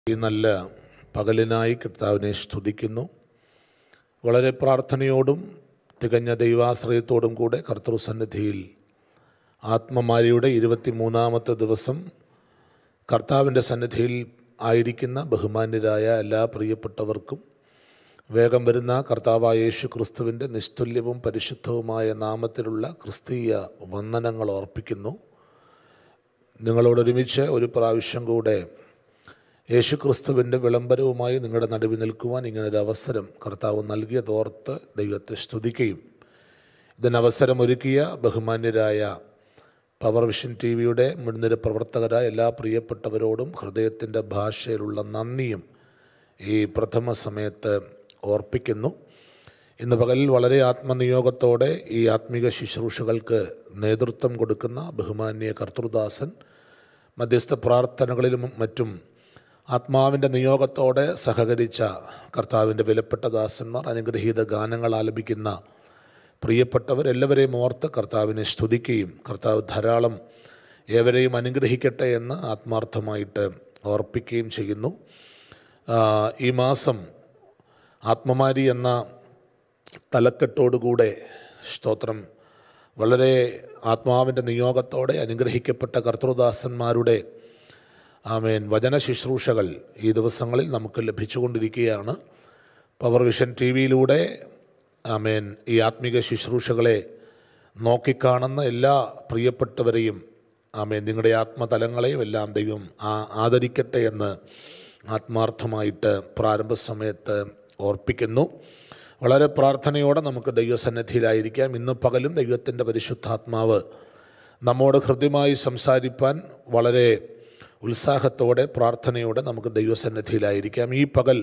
ഈ നല്ല പകലിനായി കർത്താവിനെ സ്തുതിക്കുന്നു വളരെ പ്രാർത്ഥനയോടും തികഞ്ഞ ദൈവാശ്രയത്തോടും കൂടെ കർത്തൃ സന്നിധിയിൽ ആത്മമാരിയുടെ ഇരുപത്തിമൂന്നാമത്തെ ദിവസം കർത്താവിൻ്റെ സന്നിധിയിൽ ആയിരിക്കുന്ന ബഹുമാന്യരായ എല്ലാ പ്രിയപ്പെട്ടവർക്കും വേഗം വരുന്ന കർത്താവായ യേശു ക്രിസ്തുവിൻ്റെ നിസ്തുല്യവും പരിശുദ്ധവുമായ നാമത്തിലുള്ള ക്രിസ്തീയ വന്ദനങ്ങൾ അർപ്പിക്കുന്നു നിങ്ങളോടൊരുമിച്ച് ഒരു പ്രാവശ്യം കൂടെ യേശു ക്രിസ്തുവിൻ്റെ വിളംബരവുമായി നിങ്ങളുടെ നടുവിൽ നിൽക്കുവാൻ ഇങ്ങനൊരു അവസരം കർത്താവ് നൽകിയതോർത്ത് ദൈവത്തെ സ്തുതിക്കുകയും ഇതിനവസരം ഒരുക്കിയ ബഹുമാന്യരായ പവർ വിഷൻ ടി വിയുടെ മുൻനിര പ്രവർത്തകരായ എല്ലാ പ്രിയപ്പെട്ടവരോടും ഹൃദയത്തിൻ്റെ ഭാഷയിലുള്ള നന്ദിയും ഈ പ്രഥമ സമയത്ത് ഓർപ്പിക്കുന്നു ഇന്ന് പകലിൽ വളരെ ആത്മനിയോഗത്തോടെ ഈ ആത്മീക ശുശ്രൂഷകൾക്ക് നേതൃത്വം കൊടുക്കുന്ന ബഹുമാന്യ കർത്തൃദാസൻ മധ്യസ്ഥ പ്രാർത്ഥനകളിലും മറ്റും ആത്മാവിൻ്റെ നിയോഗത്തോടെ സഹകരിച്ച കർത്താവിൻ്റെ വിലപ്പെട്ട ദാസന്മാർ അനുഗ്രഹീത ഗാനങ്ങൾ ആലപിക്കുന്ന പ്രിയപ്പെട്ടവരെല്ലാവരെയും ഓർത്ത് കർത്താവിനെ സ്തുതിക്കുകയും കർത്താവ് ധാരാളം ഏവരെയും അനുഗ്രഹിക്കട്ടെ എന്ന് ആത്മാർത്ഥമായിട്ട് ഓർപ്പിക്കുകയും ചെയ്യുന്നു ആ, ഈ മാസം ആത്മമാരി എന്ന തലക്കെട്ടോടുകൂടെ സ്തോത്രം വളരെ ആത്മാവിൻ്റെ നിയോഗത്തോടെ അനുഗ്രഹിക്കപ്പെട്ട കർത്തൃദാസന്മാരുടെ ആമേൻ വചന ശുശ്രൂഷകൾ ഈ ദിവസങ്ങളിൽ നമുക്ക് ലഭിച്ചുകൊണ്ടിരിക്കുകയാണ് പവർ വിഷൻ ടി വിയിലൂടെ ആമേൻ ഈ ആത്മീക ശുശ്രൂഷകളെ നോക്കിക്കാണുന്ന എല്ലാ പ്രിയപ്പെട്ടവരെയും ആമേൻ നിങ്ങളുടെ ആത്മതലങ്ങളെയും എല്ലാം ദൈവം ആ ആദരിക്കട്ടെ എന്ന് ആത്മാർത്ഥമായിട്ട് പ്രാരംഭ സമയത്ത് ഓർപ്പിക്കുന്നു വളരെ പ്രാർത്ഥനയോടെ നമുക്ക് ദൈവസന്നിധിയിലായിരിക്കാം ഇന്ന് പകലും ദൈവത്തിൻ്റെ പരിശുദ്ധാത്മാവ് നമ്മോട് ഹൃദ്യമായി സംസാരിപ്പാൻ വളരെ ഉത്സാഹത്തോടെ പ്രാർത്ഥനയോടെ നമുക്ക് ദൈവസന്നിധിയിലായിരിക്കാം ഈ പകൽ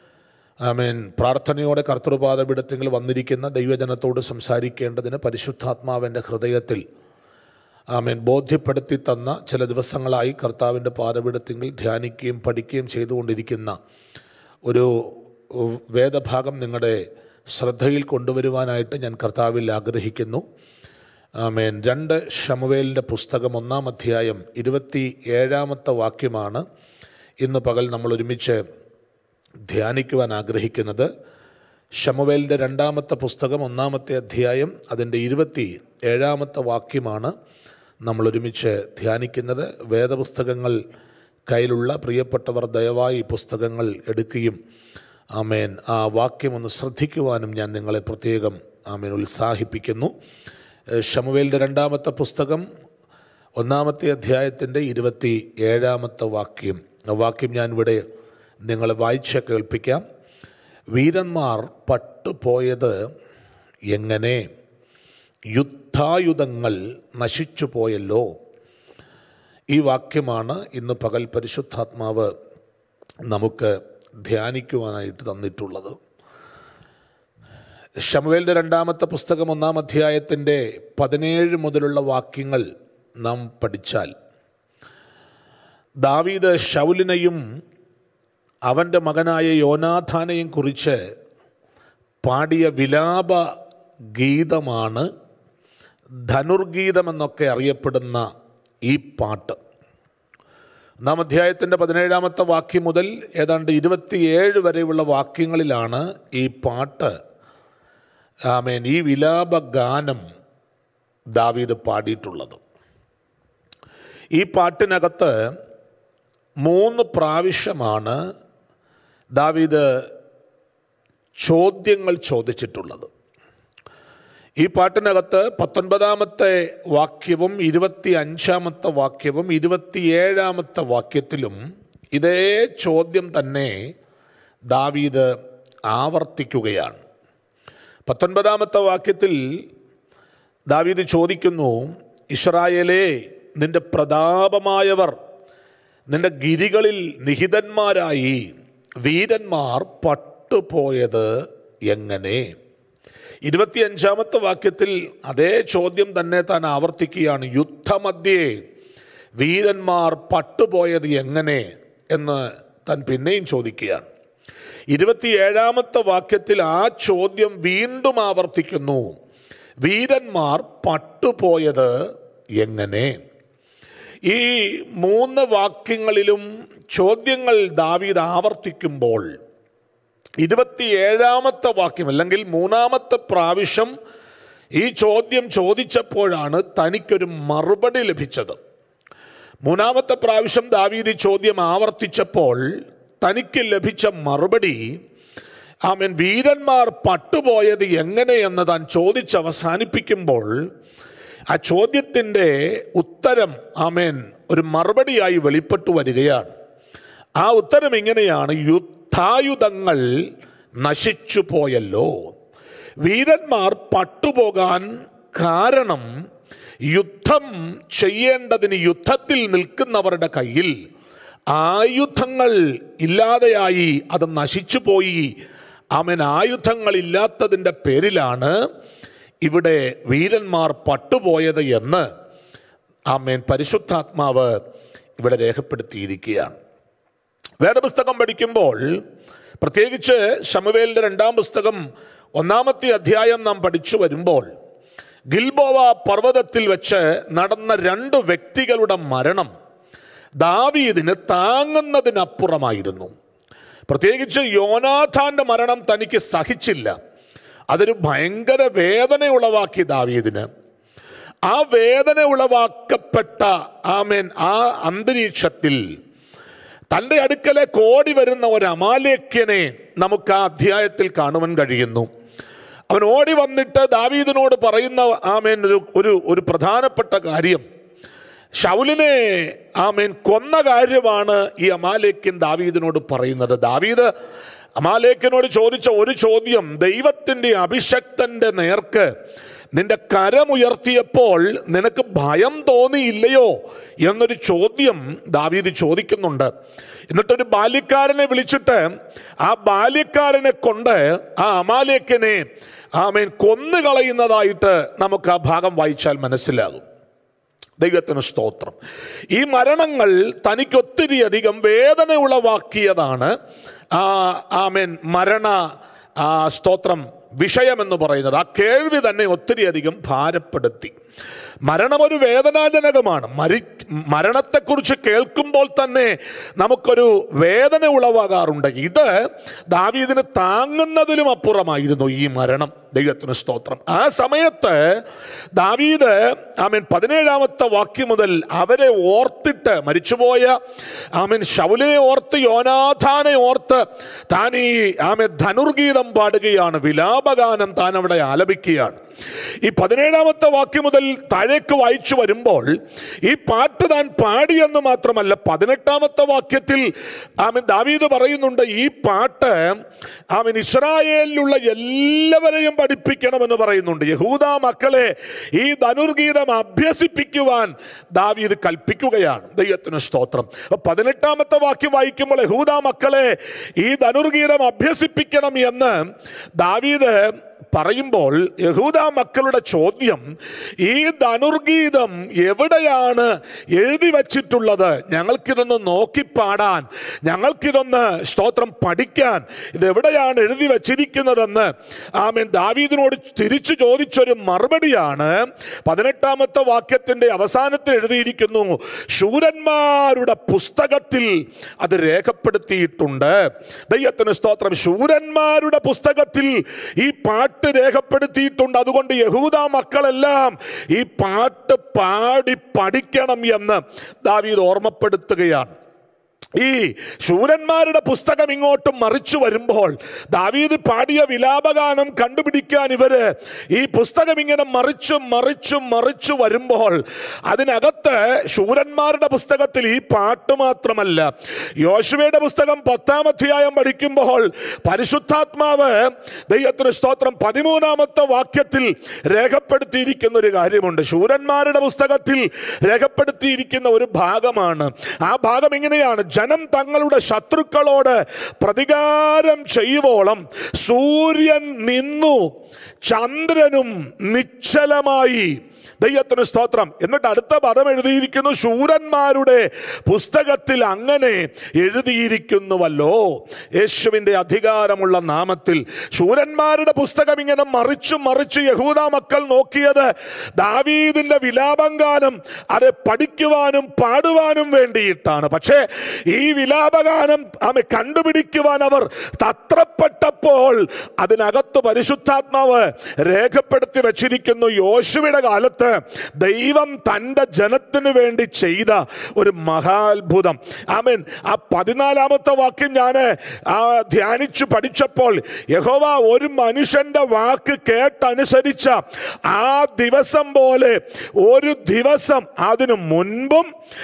ആമേൻ പ്രാർത്ഥനയോടെ കർത്തൃപാദപീഠത്തിൽ വന്നിരിക്കുന്ന ദൈവജനത്തോട് സംസാരിക്കേണ്ടതിന് പരിശുദ്ധാത്മാവിൻ്റെ ഹൃദയത്തിൽ ആമേൻ ബോധ്യപ്പെടുത്തി തന്ന ചില ദിവസങ്ങളായി കർത്താവിൻ്റെ പാദപീഠത്തിൽ ധ്യാനിക്കുകയും പഠിക്കുകയും ചെയ്തുകൊണ്ടിരിക്കുന്ന ഒരു ഉം, വേദഭാഗം നിങ്ങളുടെ ശ്രദ്ധയിൽ കൊണ്ടുവരുവാനായിട്ട് ഞാൻ കർത്താവിൽ ആഗ്രഹിക്കുന്നു ആമേൻ രണ്ട് ഷമുവേലിൻ്റെ പുസ്തകം ഒന്നാം അധ്യായം ഇരുപത്തി ഏഴാമത്തെ വാക്യമാണ് ഇന്ന് പകൽ നമ്മൾ ഒരുമിച്ച് ധ്യാനിക്കുവാൻ ആഗ്രഹിക്കുന്നത് ഷമുവേലിൻ്റെ രണ്ടാമത്തെ പുസ്തകം ഒന്നാമത്തെ അധ്യായം അതിൻ്റെ ഇരുപത്തി ഏഴാമത്തെ വാക്യമാണ് നമ്മൾ ഒരുമിച്ച് ധ്യാനിക്കുന്നത് വേദപുസ്തകങ്ങൾ കയ്യിലുള്ള പ്രിയപ്പെട്ടവർ ദയവായി ഈ പുസ്തകങ്ങൾ എടുക്കുകയും ആമേൻ ആ വാക്യം ഒന്ന് ശ്രദ്ധിക്കുവാനും ഞാൻ നിങ്ങളെ പ്രത്യേകം ആമേൻ ഉത്സാഹിപ്പിക്കുന്നു ഏഹ് ഷമുവേലിൻ്റെ രണ്ടാമത്തെ പുസ്തകം ഒന്നാമത്തെ അധ്യായത്തിൻ്റെ ഇരുപത്തി ഏഴാമത്തെ വാക്യം ആ വാക്യം ഞാനിവിടെ നിങ്ങളെ വായിച്ച് കേൾപ്പിക്കാം വീരന്മാർ പട്ടുപോയത് എങ്ങനെ യുദ്ധായുധങ്ങൾ നശിച്ചു പോയല്ലോ ഈ വാക്യമാണ് ഇന്ന് പകൽ പരിശുദ്ധാത്മാവ് നമുക്ക് ധ്യാനിക്കുവാനായിട്ട് തന്നിട്ടുള്ളത് ഷമുവേലിൻ്റെ രണ്ടാമത്തെ പുസ്തകം ഒന്നാം അധ്യായത്തിൻ്റെ പതിനേഴ് മുതലുള്ള വാക്യങ്ങൾ നാം പഠിച്ചാൽ ദാവീദ് ഷൗലിനെയും അവൻ്റെ മകനായ യോനാഥാനെയും കുറിച്ച് പാടിയ വിലാപ ഗീതമാണ് ധനുർഗീതമെന്നൊക്കെ അറിയപ്പെടുന്ന ഈ പാട്ട് ഒന്നാം അധ്യായത്തിൻ്റെ പതിനേഴാമത്തെ വാക്യം മുതൽ ഏതാണ്ട് ഇരുപത്തിയേഴ് വരെയുള്ള വാക്യങ്ങളിലാണ് ഈ പാട്ട് ആമേൻ ഈ വിലാപ ഗാനം ദാവീദ് പാടിയിട്ടുള്ളത് ഈ പാട്ടിനകത്ത് മൂന്ന് പ്രാവശ്യമാണ് ദാവീദ് ചോദ്യങ്ങൾ ചോദിച്ചിട്ടുള്ളത് ഈ പാട്ടിനകത്ത് പത്തൊൻപതാമത്തെ വാക്യവും ഇരുപത്തി അഞ്ചാമത്തെ വാക്യവും ഇരുപത്തിയേഴാമത്തെ വാക്യത്തിലും ഇതേ ചോദ്യം തന്നെ ദാവീദ് ആവർത്തിക്കുകയാണ് പത്തൊൻപതാമത്തെ വാക്യത്തിൽ ദാവീദ് ചോദിക്കുന്നു ഇസ്രായേലേ നിന്റെ പ്രതാപമായവർ നിന്റെ ഗിരികളിൽ നിഹിതന്മാരായി വീരന്മാർ പട്ടുപോയത് എങ്ങനെ ഇരുപത്തിയഞ്ചാമത്തെ വാക്യത്തിൽ അതേ ചോദ്യം തന്നെ താൻ ആവർത്തിക്കുകയാണ് യുദ്ധമധ്യേ വീരന്മാർ പട്ടുപോയത് എങ്ങനെ എന്ന് താൻ പിന്നെയും ചോദിക്കുകയാണ് ഇരുപത്തിയേഴാമത്തെ വാക്യത്തിൽ ആ ചോദ്യം വീണ്ടും ആവർത്തിക്കുന്നു വീരന്മാർ പട്ടുപോയത് എങ്ങനെ ഈ മൂന്ന് വാക്യങ്ങളിലും ചോദ്യങ്ങൾ ദാവീദ് ആവർത്തിക്കുമ്പോൾ ഇരുപത്തിയേഴാമത്തെ വാക്യം അല്ലെങ്കിൽ മൂന്നാമത്തെ പ്രാവശ്യം ഈ ചോദ്യം ചോദിച്ചപ്പോഴാണ് തനിക്കൊരു മറുപടി ലഭിച്ചത് മൂന്നാമത്തെ പ്രാവശ്യം ദാവീദ് ഈ ചോദ്യം ആവർത്തിച്ചപ്പോൾ തനിക്ക് ലഭിച്ച മറുപടി ആമൻ വീരന്മാർ പട്ടുപോയത് എങ്ങനെയെന്ന് താൻ ചോദിച്ചവസാനിപ്പിക്കുമ്പോൾ ആ ചോദ്യത്തിൻ്റെ ഉത്തരം ആമേൻ ഒരു മറുപടിയായി വെളിപ്പെട്ടു വരികയാണ് ആ ഉത്തരം ഇങ്ങനെയാണ് യുദ്ധായുധങ്ങൾ നശിച്ചു പോയല്ലോ വീരന്മാർ പട്ടുപോകാൻ കാരണം യുദ്ധം ചെയ്യേണ്ടതിന് യുദ്ധത്തിൽ നിൽക്കുന്നവരുടെ കയ്യിൽ ആയുധങ്ങൾ ഇല്ലാതെയായി അത് നശിച്ചു പോയി അവൻ ആയുധങ്ങൾ ഇല്ലാത്തതിൻ്റെ പേരിലാണ് ഇവിടെ വീരന്മാർ പട്ടുപോയത് എന്ന് ആമേൻ പരിശുദ്ധാത്മാവ് ഇവിടെ രേഖപ്പെടുത്തിയിരിക്കുകയാണ് വേദപുസ്തകം പഠിക്കുമ്പോൾ പ്രത്യേകിച്ച് ശമുവേലിൻ്റെ രണ്ടാം പുസ്തകം ഒന്നാമത്തെ അധ്യായം നാം പഠിച്ചു വരുമ്പോൾ ഗിൽബോവ പർവ്വതത്തിൽ വെച്ച് നടന്ന രണ്ട് വ്യക്തികളുടെ മരണം ദാവീദിന് താങ്ങുന്നതിനപ്പുറമായിരുന്നു പ്രത്യേകിച്ച് യോനാഥാന്റെ മരണം തനിക്ക് സഹിച്ചില്ല അതൊരു ഭയങ്കര വേദന ഉളവാക്കി ദാവീദിന് ആ വേദന ഉളവാക്കപ്പെട്ട ആമേൻ ആ അന്തരീക്ഷത്തിൽ തൻ്റെ അടുക്കലെ കോടി വരുന്ന ഒരു അമാലേക്യനെ നമുക്ക് ആ അധ്യായത്തിൽ കാണുവാൻ കഴിയുന്നു അവൻ ഓടി വന്നിട്ട് ദാവീദിനോട് പറയുന്ന ആമേൻ ഒരു ഒരു ഒരു പ്രധാനപ്പെട്ട കാര്യം ഷൗലിനെ ആമേൻ കൊന്ന കാര്യമാണ് ഈ അമാലേക്യൻ ദാവീദിനോട് പറയുന്നത് ദാവീദ് അമാലേക്കനോട് ചോദിച്ച ഒരു ചോദ്യം ദൈവത്തിൻ്റെ അഭിഷക്തന്റെ നേർക്ക് നിന്റെ കരമുയർത്തിയപ്പോൾ നിനക്ക് ഭയം തോന്നിയില്ലയോ എന്നൊരു ചോദ്യം ദാവീദ് ചോദിക്കുന്നുണ്ട് എന്നിട്ടൊരു ബാല്യക്കാരനെ വിളിച്ചിട്ട് ആ ബാല്യക്കാരനെ കൊണ്ട് ആ അമാലേക്കനെ ആമേൻ കൊന്നുകളയുന്നതായിട്ട് നമുക്ക് ആ ഭാഗം വായിച്ചാൽ മനസ്സിലാകും ദൈവത്തിന് സ്തോത്രം ഈ മരണങ്ങൾ തനിക്കൊത്തിരി അധികം വേദന ഉളവാക്കിയതാണ് ആ ആമേൻ മരണ ആ സ്തോത്രം വിഷയമെന്ന് പറയുന്നത് ആ കേൾവി തന്നെ ഒത്തിരി അധികം ഭാരപ്പെടുത്തി മരണം ഒരു വേദനാജനകമാണ് മരി മരണത്തെക്കുറിച്ച് കേൾക്കുമ്പോൾ തന്നെ നമുക്കൊരു വേദന ഉളവാകാറുണ്ട് ഇത് ദാവീദിന് താങ്ങുന്നതിലും അപ്പുറമായിരുന്നു ഈ മരണം ദൈവത്തിന് സ്തോത്രം ആ സമയത്ത് ദാവീദ് ആമൻ പതിനേഴാമത്തെ വാക്യം മുതൽ അവരെ ഓർത്തിട്ട് മരിച്ചുപോയ ആമൻ ശൗലിനെ ഓർത്ത് യോനാഥാനെ ഓർത്ത് താൻ ഈ ആമൻ ധനുർഗീതം പാടുകയാണ് വിലാപഗാനം താൻ അവിടെ ആലപിക്കുകയാണ് ഈ പതിനേഴാമത്തെ വാക്യം മുതൽ താഴേക്ക് വായിച്ചു വരുമ്പോൾ ഈ പാട്ട് താൻ പാടിയെന്ന് മാത്രമല്ല പതിനെട്ടാമത്തെ വാക്യത്തിൽ ആമൻ ദാവീദ് പറയുന്നുണ്ട് ഈ പാട്ട് ആമൻ ഇസ്രായേലിലുള്ള എല്ലാവരെയും പഠിപ്പിക്കണമെന്ന് പറയുന്നുണ്ട് യഹൂദ മക്കളെ ഈ ധനുർഗീതം അഭ്യസിപ്പിക്കുവാൻ ദാവീദ് കൽപ്പിക്കുകയാണ് ദൈവത്തിന് സ്തോത്രം അപ്പൊ പതിനെട്ടാമത്തെ വാക്യം വായിക്കുമ്പോൾ യഹൂദ മക്കളെ ഈ ധനുർഗീതം അഭ്യസിപ്പിക്കണം എന്ന് ദാവീദ് പറയുമ്പോൾ യഹൂദ മക്കളുടെ ചോദ്യം ഈ ധനുർഗീതം എവിടെയാണ് എഴുതി വച്ചിട്ടുള്ളത് ഞങ്ങൾക്കിതൊന്ന് നോക്കി പാടാൻ ഞങ്ങൾക്കിതൊന്ന് സ്തോത്രം പഠിക്കാൻ ഇത് എവിടെയാണ് എഴുതി വച്ചിരിക്കുന്നതെന്ന് ആമേൻ ദാവീദിനോട് തിരിച്ചു ചോദിച്ചൊരു മറുപടിയാണ് പതിനെട്ടാമത്തെ വാക്യത്തിന്റെ അവസാനത്തിൽ എഴുതിയിരിക്കുന്നു ശൂരന്മാരുടെ പുസ്തകത്തിൽ അത് രേഖപ്പെടുത്തിയിട്ടുണ്ട് ദൈവത്തിന് സ്തോത്രം ശൂരന്മാരുടെ പുസ്തകത്തിൽ ഈ പാട്ട് രേഖപ്പെടുത്തിയിട്ടുണ്ട് അതുകൊണ്ട് യഹൂദ മക്കളെല്ലാം ഈ പാട്ട് പാടി പഠിക്കണം എന്ന് ദാവീദ് ഓർമ്മപ്പെടുത്തുകയാണ് ഈ ശൂരന്മാരുടെ പുസ്തകം ഇങ്ങോട്ട് മറിച്ചു വരുമ്പോൾ ദാവീദ് പാടിയ വിലാപഗാനം കണ്ടുപിടിക്കാൻ ഇവര് ഈ പുസ്തകം ഇങ്ങനെ മറിച്ചു മറിച്ചു മറിച്ചു വരുമ്പോൾ അതിനകത്ത് ശൂരന്മാരുടെ പുസ്തകത്തിൽ ഈ പാട്ട് മാത്രമല്ല യോശുവയുടെ പുസ്തകം പത്താം അധ്യായം പഠിക്കുമ്പോൾ പരിശുദ്ധാത്മാവ് ദൈവത്തിന് സ്തോത്രം പതിമൂന്നാമത്തെ വാക്യത്തിൽ രേഖപ്പെടുത്തിയിരിക്കുന്ന ഒരു കാര്യമുണ്ട് ശൂരന്മാരുടെ പുസ്തകത്തിൽ രേഖപ്പെടുത്തിയിരിക്കുന്ന ഒരു ഭാഗമാണ് ആ ഭാഗം ഇങ്ങനെയാണ് ജനം തങ്ങളുടെ ശത്രുക്കളോട് പ്രതികാരം ചെയ്യുവോളം സൂര്യൻ നിന്നു ചന്ദ്രനും നിശ്ചലമായി ദൈവത്തിന് സ്തോത്രം എന്നിട്ട് അടുത്ത പദം എഴുതിയിരിക്കുന്നു ശൂരന്മാരുടെ പുസ്തകത്തിൽ അങ്ങനെ എഴുതിയിരിക്കുന്നുവല്ലോ യേശുവിൻ്റെ അധികാരമുള്ള നാമത്തിൽ ശൂരന്മാരുടെ പുസ്തകം ഇങ്ങനെ മറിച്ചു മറിച്ചു യഹൂദ മക്കൾ നോക്കിയത് ദാവീദിന്റെ വിലാപഗാനം അത് പഠിക്കുവാനും പാടുവാനും വേണ്ടിയിട്ടാണ് പക്ഷേ ഈ വിലാപഗാനം ആമെ കണ്ടുപിടിക്കുവാൻ അവർ തത്രപ്പെട്ടപ്പോൾ അതിനകത്ത് പരിശുദ്ധാത്മാവ് രേഖപ്പെടുത്തി വച്ചിരിക്കുന്നു യോശുവയുടെ കാലത്ത് ദൈവം തൻ്റെ ജനത്തിന് വേണ്ടി ചെയ്ത ഒരു മഹാത്ഭുതം ആമേൻ ആ പതിനാലാമത്തെ വാക്യം ഞാൻ ധ്യാനിച്ചു പഠിച്ചപ്പോൾ യഹോവ ഒരു മനുഷ്യന്റെ വാക്ക് കേട്ടനുസരിച്ച ആ ദിവസം പോലെ ഒരു ദിവസം അതിനു മുൻപും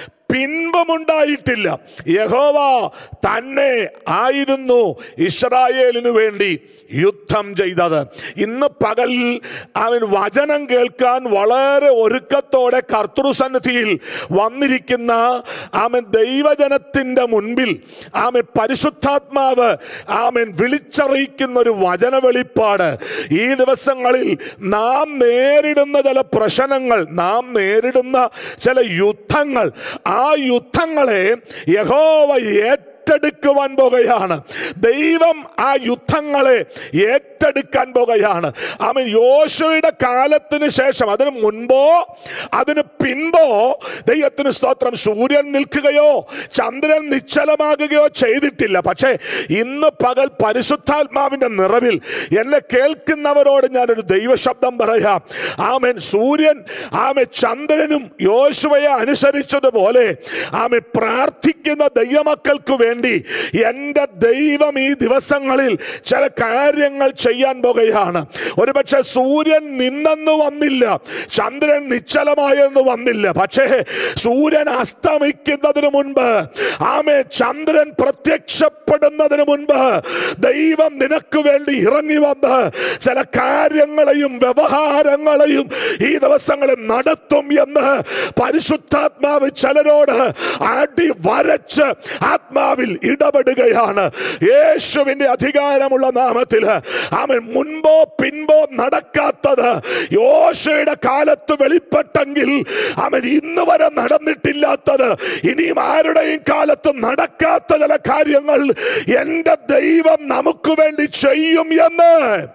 പിൻപുമുണ്ടായിട്ടില്ല യഹോവ തന്നെ ആയിരുന്നു ഇസ്രായേലിനു വേണ്ടി യുദ്ധം ചെയ്തത് ഇന്ന് പകൽ അവൻ വചനം കേൾക്കാൻ വളരെ ഒരുക്കത്തോടെ കർത്തൃസന്നിധിയിൽ വന്നിരിക്കുന്ന ആമൻ ദൈവജനത്തിൻ്റെ മുൻപിൽ ആമൻ പരിശുദ്ധാത്മാവ് ആമൻ വിളിച്ചറിയിക്കുന്ന ഒരു വചന വെളിപ്പാട് ഈ ദിവസങ്ങളിൽ നാം നേരിടുന്ന ചില പ്രശ്നങ്ങൾ നാം നേരിടുന്ന ചില യുദ്ധങ്ങൾ ആ യുദ്ധങ്ങളെ യഹോവ ഏറ്റെടുക്കുവാൻ പോകുകയാണ് ദൈവം ആ യുദ്ധങ്ങളെ ഏറ്റെടുക്കാൻ പോകുകയാണ് അവൻ യോശുവയുടെ കാലത്തിന് ശേഷം അതിന് മുൻപോ അതിന് പിൻപോ ദൈവത്തിന് സ്തോത്രം സൂര്യൻ നിൽക്കുകയോ ചന്ദ്രൻ നിശ്ചലമാകുകയോ ചെയ്തിട്ടില്ല പക്ഷേ ഇന്ന് പകൽ പരിശുദ്ധാത്മാവിന്റെ നിറവിൽ എന്നെ കേൾക്കുന്നവരോട് ഞാനൊരു ദൈവശബ്ദം പറയാം ആമൻ സൂര്യൻ ആമെ ചന്ദ്രനും യോശുവയെ അനുസരിച്ചതുപോലെ ആമെ പ്രാർത്ഥിക്കുന്ന ദൈവമക്കൾക്ക് വേണ്ടി എൻ്റെ ദൈവം ഈ ദിവസങ്ങളിൽ ചില കാര്യങ്ങൾ ചെയ്യാൻ പോകുകയാണ് ഒരുപക്ഷെ സൂര്യൻ നിന്നെന്ന് വന്നില്ല ചന്ദ്രൻ നിശ്ചലമായെന്ന് വന്നില്ല പക്ഷേ സൂര്യൻ അസ്തമിക്കുന്നതിന് മുൻപ് ആമേ ചന്ദ്രൻ പ്രത്യക്ഷപ്പെടുന്നതിന് മുൻപ് ദൈവം നിനക്ക് വേണ്ടി ഇറങ്ങി വന്ന് ചില കാര്യങ്ങളെയും വ്യവഹാരങ്ങളെയും ഈ ദിവസങ്ങളിൽ നടത്തും എന്ന് പരിശുദ്ധാത്മാവ് ചിലരോട് അടി വരച്ച് ആത്മാവിൽ ഇടപെടുകയാണ് യേശുവിന്റെ അധികാരമുള്ള നാമത്തിൽ അവൻ മുൻപോ പിൻപോ നടക്കാത്തത് യോശയുടെ കാലത്ത് വെളിപ്പെട്ടെങ്കിൽ അവൻ ഇന്ന് വരെ നടന്നിട്ടില്ലാത്തത് ഇനിയും ആരുടെയും കാലത്ത് നടക്കാത്ത ചില കാര്യങ്ങൾ എൻ്റെ ദൈവം നമുക്ക് വേണ്ടി ചെയ്യും എന്ന്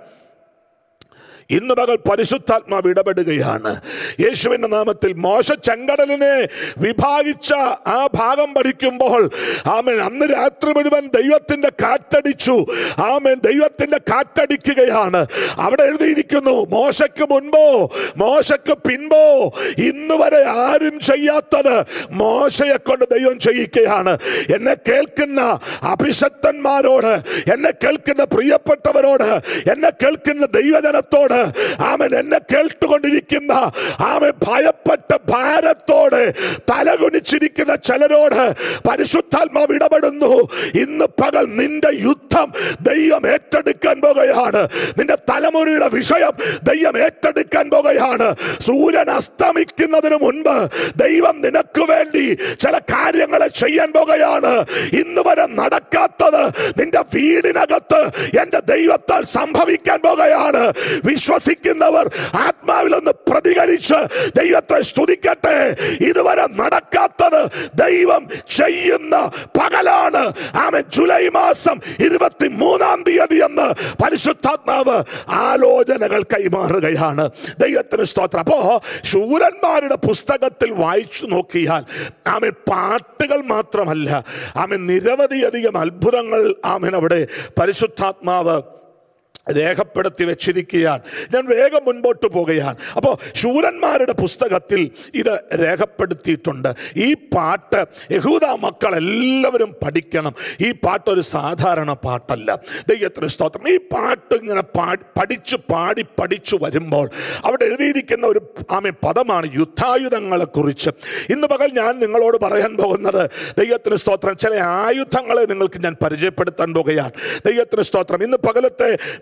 ഇന്ന് പകൽ പരിശുദ്ധാത്മാവ് ഇടപെടുകയാണ് യേശുവിൻ്റെ നാമത്തിൽ മോശ ചെങ്കടലിനെ വിഭാഗിച്ച ആ ഭാഗം പഠിക്കുമ്പോൾ ആമേൻ അന്ന് രാത്രി മുഴുവൻ ദൈവത്തിൻ്റെ കാറ്റടിച്ചു ആമേൻ ദൈവത്തിൻ്റെ കാറ്റടിക്കുകയാണ് അവിടെ എഴുതിയിരിക്കുന്നു മോശയ്ക്ക് മുൻപോ മോശയ്ക്ക് പിൻപോ ഇന്ന് വരെ ആരും ചെയ്യാത്തത് മോശയെ കൊണ്ട് ദൈവം ചെയ്യിക്കുകയാണ് എന്നെ കേൾക്കുന്ന അഭിഷക്തന്മാരോട് എന്നെ കേൾക്കുന്ന പ്രിയപ്പെട്ടവരോട് എന്നെ കേൾക്കുന്ന ദൈവജനത്തോട് ആമൻ എന്നെ കേട്ടുകൊണ്ടിരിക്കുന്ന ആമൻ ഭയപ്പെട്ട ഭാരത്തോട് തലകുനിച്ചിരിക്കുന്ന ചിലരോട് പരിശുദ്ധാത്മാവ് ഇടപെടുന്നു ഇന്ന് പകൽ നിന്റെ യുദ്ധം ദൈവം ഏറ്റെടുക്കാൻ പോകുകയാണ് നിന്റെ തലമുറയുടെ വിഷയം ദൈവം ഏറ്റെടുക്കാൻ പോകുകയാണ് സൂര്യൻ അസ്തമിക്കുന്നതിന് മുൻപ് ദൈവം നിനക്ക് വേണ്ടി ചില കാര്യങ്ങളെ ചെയ്യാൻ പോകുകയാണ് ഇന്ന് വരെ നടക്കാത്തത് നിന്റെ വീടിനകത്ത് എന്റെ ദൈവത്താൽ സംഭവിക്കാൻ പോകുകയാണ് വിശ്വസിക്കുന്നവർ ആത്മാവിൽ ഒന്ന് പ്രതികരിച്ച് ദൈവത്തെ സ്തുതിക്കട്ടെ ഇതുവരെ നടക്കാത്തത് ദൈവം ചെയ്യുന്ന പകലാണ് ആമൻ ജൂലൈ മാസം ഇരുപത്തി മൂന്നാം തീയതി എന്ന് പരിശുദ്ധാത്മാവ് ആലോചനകൾ കൈമാറുകയാണ് ദൈവത്തിന് സ്തോത്രം അപ്പോ ശൂരന്മാരുടെ പുസ്തകത്തിൽ വായിച്ചു നോക്കിയാൽ ആമൻ പാട്ടുകൾ മാത്രമല്ല ആമൻ നിരവധിയധികം അത്ഭുതങ്ങൾ ആമൻ അവിടെ പരിശുദ്ധാത്മാവ് രേഖപ്പെടുത്തി വെച്ചിരിക്കുകയാണ് ഞാൻ വേഗം മുൻപോട്ട് പോകുകയാണ് അപ്പോൾ ശൂരന്മാരുടെ പുസ്തകത്തിൽ ഇത് രേഖപ്പെടുത്തിയിട്ടുണ്ട് ഈ പാട്ട് യഹൂദ മക്കൾ എല്ലാവരും പഠിക്കണം ഈ പാട്ട് ഒരു സാധാരണ പാട്ടല്ല ദൈവത്തിന് സ്തോത്രം ഈ പാട്ട് ഇങ്ങനെ പാടി പഠിച്ചു പാടി പഠിച്ചു വരുമ്പോൾ അവിടെ എഴുതിയിരിക്കുന്ന ഒരു ആമെ പദമാണ് യുദ്ധായുധങ്ങളെ കുറിച്ച് ഇന്ന് പകൽ ഞാൻ നിങ്ങളോട് പറയാൻ പോകുന്നത് ദൈവത്തിന് സ്തോത്രം ചില ആയുധങ്ങളെ നിങ്ങൾക്ക് ഞാൻ പരിചയപ്പെടുത്താൻ പോകുകയാണ് ദൈവത്തിന് സ്തോത്രം ഇന്ന് പകലത്തെ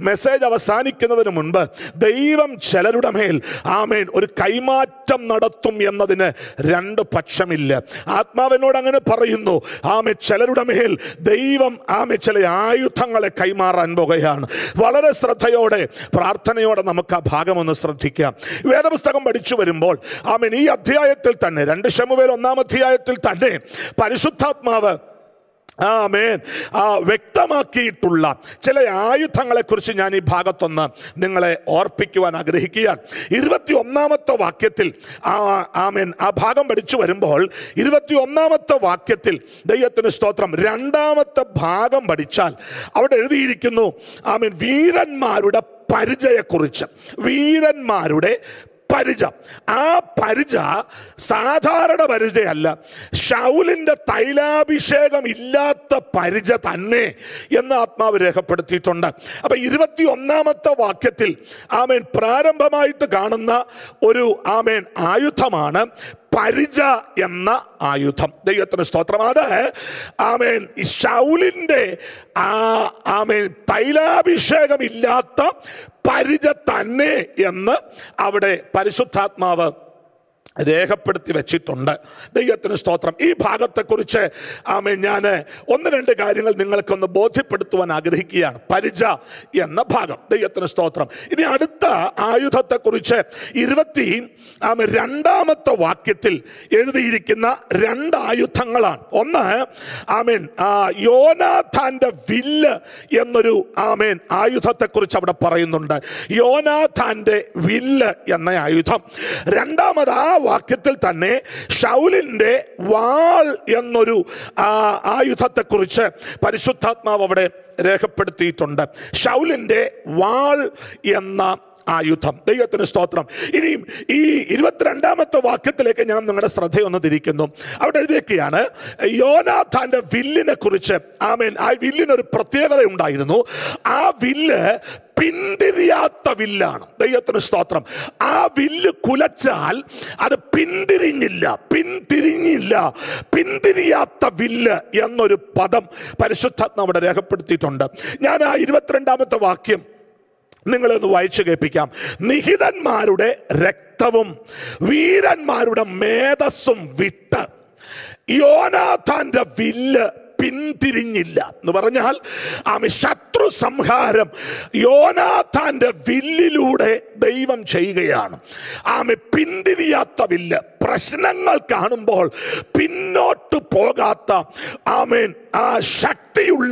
മെസ്സേജ് അവസാനിക്കുന്നതിന് മുൻപ് ദൈവം ചിലരുടെ മേൽ ആമേൻ ഒരു കൈമാറ്റം നടത്തും എന്നതിന് രണ്ട് പക്ഷമില്ല ആത്മാവിനോട് അങ്ങനെ പറയുന്നു ആമെ ചിലരുടെ മേൽ ദൈവം ആമെ ചില ആയുധങ്ങളെ കൈമാറാൻ പോകുകയാണ് വളരെ ശ്രദ്ധയോടെ പ്രാർത്ഥനയോടെ നമുക്ക് ആ ഭാഗം ഒന്ന് ശ്രദ്ധിക്കാം വേദപുസ്തകം പഠിച്ചു വരുമ്പോൾ ആമേൻ ഈ അധ്യായത്തിൽ തന്നെ രണ്ട് ശമുവേൽ ഒന്നാം അധ്യായത്തിൽ തന്നെ പരിശുദ്ധാത്മാവ് ആമേൻ ആ വ്യക്തമാക്കിയിട്ടുള്ള ചില ആയുധങ്ങളെക്കുറിച്ച് ഞാൻ ഈ ഭാഗത്തൊന്ന് നിങ്ങളെ ഓർപ്പിക്കുവാൻ ആഗ്രഹിക്കുകയാണ് ഇരുപത്തി ഒന്നാമത്തെ വാക്യത്തിൽ ആ ആമേൻ ആ ഭാഗം പഠിച്ചു വരുമ്പോൾ ഇരുപത്തി ഒന്നാമത്തെ വാക്യത്തിൽ ദൈവത്തിന് സ്തോത്രം രണ്ടാമത്തെ ഭാഗം പഠിച്ചാൽ അവിടെ എഴുതിയിരിക്കുന്നു ആമേൻ വീരന്മാരുടെ പരിചയക്കുറിച്ച് വീരന്മാരുടെ പരിച ആ പരിച സാധാരണ പരിചയല്ല ഷൗലിന്റെ തൈലാഭിഷേകം ഇല്ലാത്ത പരിച തന്നെ എന്ന് ആത്മാവ് രേഖപ്പെടുത്തിയിട്ടുണ്ട് അപ്പൊ ഇരുപത്തി ഒന്നാമത്തെ വാക്യത്തിൽ ആമേൻ പ്രാരംഭമായിട്ട് കാണുന്ന ഒരു ആമേൻ ആയുധമാണ് പരിച എന്ന ആയുധം ദൈവത്തിന് സ്തോത്രം അത് ആമേൻ ഈ ശൗലിന്റെ ആ ആമേൻ തൈലാഭിഷേകം ഇല്ലാത്ത പരിച തന്നെ എന്ന് അവിടെ പരിശുദ്ധാത്മാവ് രേഖപ്പെടുത്തി വെച്ചിട്ടുണ്ട് ദൈവത്തിന് സ്തോത്രം ഈ ഭാഗത്തെക്കുറിച്ച് ആമേ ഞാൻ ഒന്ന് രണ്ട് കാര്യങ്ങൾ നിങ്ങൾക്കൊന്ന് ബോധ്യപ്പെടുത്തുവാൻ ആഗ്രഹിക്കുകയാണ് പരിച എന്ന ഭാഗം ദൈവത്തിന് സ്തോത്രം ഇനി അടുത്ത ആയുധത്തെക്കുറിച്ച് ഇരുപത്തി ആമേ രണ്ടാമത്തെ വാക്യത്തിൽ എഴുതിയിരിക്കുന്ന രണ്ട് ആയുധങ്ങളാണ് ഒന്ന് ആമേൻ ആ, യോനാഥാന്റെ വില്ല് എന്നൊരു ആമേൻ ആയുധത്തെക്കുറിച്ച് അവിടെ പറയുന്നുണ്ട് യോനാഥാന്റെ വില്ല് എന്ന ആയുധം രണ്ടാമത് ആ വാക്യത്തിൽ തന്നെ ഷൗലിന്റെ വാൾ എന്നൊരു ആ, ആയുധത്തെക്കുറിച്ച് പരിശുദ്ധാത്മാവ് അവിടെ രേഖപ്പെടുത്തിയിട്ടുണ്ട് ഷൗലിന്റെ വാൾ എന്ന ആയുധം ദൈവത്തിന് സ്തോത്രം ഇനിയും ഈ ഇരുപത്തിരണ്ടാമത്തെ വാക്യത്തിലേക്ക് ഞാൻ നിങ്ങളുടെ ശ്രദ്ധയൊന്ന് തിരിക്കുന്നു അവിടെ എഴുതിയൊക്കെയാണ് യോനാഥാന്റെ വില്ലിനെ കുറിച്ച് ആമേൻ ആ വില്ലിനൊരു പ്രത്യേകത ഉണ്ടായിരുന്നു ആ വില്ല് പിന്തിരിയാത്ത വില്ലാണ് ദൈവത്തിന് സ്തോത്രം ആ വില്ല് കുലച്ചാൽ അത് പിന്തിരിഞ്ഞില്ല പിന്തിരിഞ്ഞില്ല പിന്തിരിയാത്ത വില്ല് എന്നൊരു പദം പരിശുദ്ധാത്മ അവിടെ രേഖപ്പെടുത്തിയിട്ടുണ്ട് ഞാൻ ആ ഇരുപത്തിരണ്ടാമത്തെ വാക്യം നിങ്ങളൊന്ന് വായിച്ചു കേൾപ്പിക്കാം നിഹിതന്മാരുടെ രക്തവും വീരന്മാരുടെ മേധസ്സും വിട്ട് യോനാഥാന്റെ വില്ല് പിന്തിരിഞ്ഞില്ല എന്ന് പറഞ്ഞാൽ ആമ ശത്രു സംഹാരം യോനാഥാന്റെ വില്ലിലൂടെ ദൈവം ചെയ്യുകയാണ് ആമ പിന്തിരിയാത്ത വില്ല് പ്രശ്നങ്ങൾ കാണുമ്പോൾ പിന്നോട്ട് പോകാത്ത ആമേൻ ആ ശക്തിയുള്ള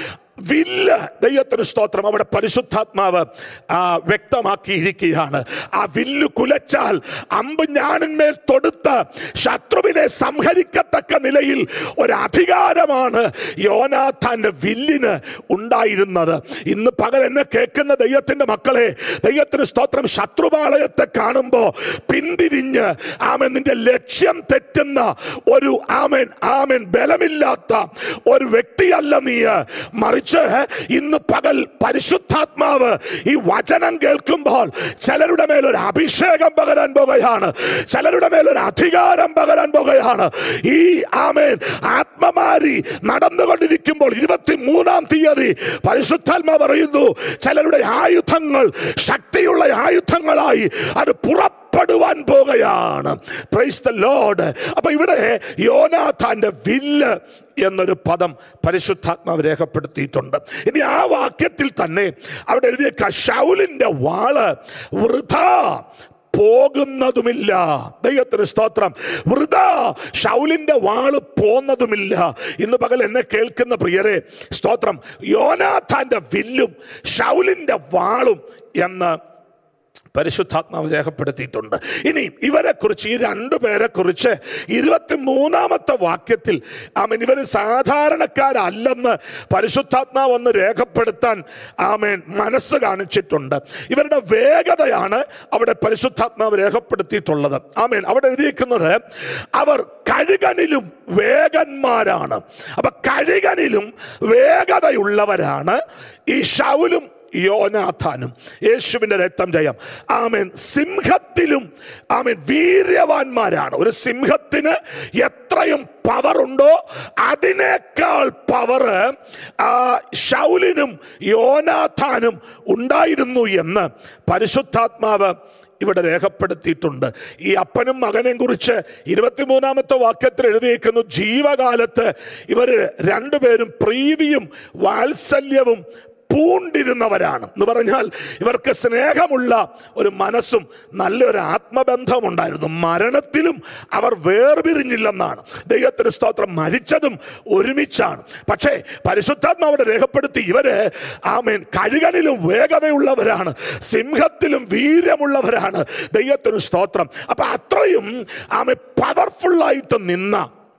വില്ല് ദൈവത്തിന് സ്തോത്രം അവിടെ പരിശുദ്ധാത്മാവ് ആ, വ്യക്തമാക്കിയിരിക്കുകയാണ് ആ വില്ല് കുലച്ചാൽ അമ്പ് ഞാനിന്മേൽ തൊടുത്ത് ശത്രുവിനെ സംഹരിക്കത്തക്ക നിലയിൽ ഒരു അധികാരമാണ് യോനാഥാന്റെ വില്ലിന് ഉണ്ടായിരുന്നത് ഇന്ന് പകൽ എന്നെ കേൾക്കുന്ന ദൈവത്തിന്റെ മക്കളെ ദൈവത്തിന് സ്തോത്രം ശത്രുപാളയത്തെ കാണുമ്പോൾ പിന്തിരിഞ്ഞ് ആമൻ നിന്റെ ലക്ഷ്യം തെറ്റുന്ന ഒരു ആമൻ ആമൻ ബലമില്ലാത്ത ഒരു വ്യക്തിയല്ല നീ മറിച്ച് ഇന്ന് പകൽ പരിശുദ്ധാത്മാവ് ഈ വചനം കേൾക്കുമ്പോൾ ചിലരുടെ മേൽ ഒരു അഭിഷേകം പകരാൻ പോകുകയാണ് ചിലരുടെ മേൽ ഒരു അധികാരം പകരാൻ പോകുകയാണ് ഈ ആമേൻ ആത്മമാരി നടന്നുകൊണ്ടിരിക്കുമ്പോൾ ഇരുപത്തി മൂന്നാം തീയതി പരിശുദ്ധാത്മ പറയുന്നു ചിലരുടെ ആയുധങ്ങൾ ശക്തിയുള്ള ആയുധങ്ങളായി അത് പുറപ്പെടുവാൻ പോകുകയാണ് പ്രൈസ് ദ ലോഡ് അപ്പൊ ഇവിടെ യോനാഥാന്റെ വില്ല് എന്നൊരു പദം പരിശുദ്ധാത്മാവ് രേഖപ്പെടുത്തിയിട്ടുണ്ട് ഇനി ആ വാക്യത്തിൽ തന്നെ അവിടെ എഴുതിയ ഷൗലിന്റെ വാള് വൃഥാ പോകുന്നതുമില്ല ദൈവത്തിന് സ്തോത്രം വൃത ഷൗലിന്റെ വാള് പോന്നതുമില്ല ഇന്ന് പകൽ എന്നെ കേൾക്കുന്ന പ്രിയരെ സ്തോത്രം യോനാഥാന്റെ വില്ലും ഷൗലിന്റെ വാളും എന്ന് പരിശുദ്ധാത്മാവ് രേഖപ്പെടുത്തിയിട്ടുണ്ട് ഇനി ഇവരെ കുറിച്ച് ഈ രണ്ടു പേരെ കുറിച്ച് ഇരുപത്തി മൂന്നാമത്തെ വാക്യത്തിൽ ആമൻ ഇവർ സാധാരണക്കാരല്ലെന്ന് പരിശുദ്ധാത്മാവ് ഒന്ന് രേഖപ്പെടുത്താൻ ആമേൻ മനസ്സ് കാണിച്ചിട്ടുണ്ട് ഇവരുടെ വേഗതയാണ് അവിടെ പരിശുദ്ധാത്മാവ് രേഖപ്പെടുത്തിയിട്ടുള്ളത് ആമേൻ അവിടെ എഴുതിയിരിക്കുന്നത് അവർ കഴുകനിലും വേഗന്മാരാണ് അപ്പൊ കഴുകനിലും വേഗതയുള്ളവരാണ് ഈ ഷൗലും യോനാഥാനും യേശുവിൻ്റെ രക്തം ജയം ആമേൻ സിംഹത്തിലും ആമേൻ വീര്യവാന്മാരാണ് ഒരു സിംഹത്തിന് എത്രയും പവറുണ്ടോ അതിനേക്കാൾ പവർ ഷൗലിനും യോനാഥാനും ഉണ്ടായിരുന്നു എന്ന് പരിശുദ്ധാത്മാവ് ഇവിടെ രേഖപ്പെടുത്തിയിട്ടുണ്ട് ഈ അപ്പനും മകനെയും കുറിച്ച് ഇരുപത്തിമൂന്നാമത്തെ വാക്യത്തിൽ എഴുതിയേക്കുന്നു ജീവകാലത്ത് ഇവർ രണ്ടുപേരും പ്രീതിയും വാത്സല്യവും പൂണ്ടിരുന്നവരാണ് എന്ന് പറഞ്ഞാൽ ഇവർക്ക് സ്നേഹമുള്ള ഒരു മനസ്സും നല്ലൊരു ആത്മബന്ധമുണ്ടായിരുന്നു മരണത്തിലും അവർ വേർപിരിഞ്ഞില്ലെന്നാണ് ദൈവത്തിന് സ്തോത്രം മരിച്ചതും ഒരുമിച്ചാണ് പക്ഷേ പരിശുദ്ധാത്മാവിടെ രേഖപ്പെടുത്തി ഇവര് ആമേൻ കഴുകനിലും വേഗതയുള്ളവരാണ് സിംഹത്തിലും വീര്യമുള്ളവരാണ് ദൈവത്തിന് സ്തോത്രം അപ്പൊ അത്രയും ആമെ പവർഫുള്ളായിട്ട് നിന്ന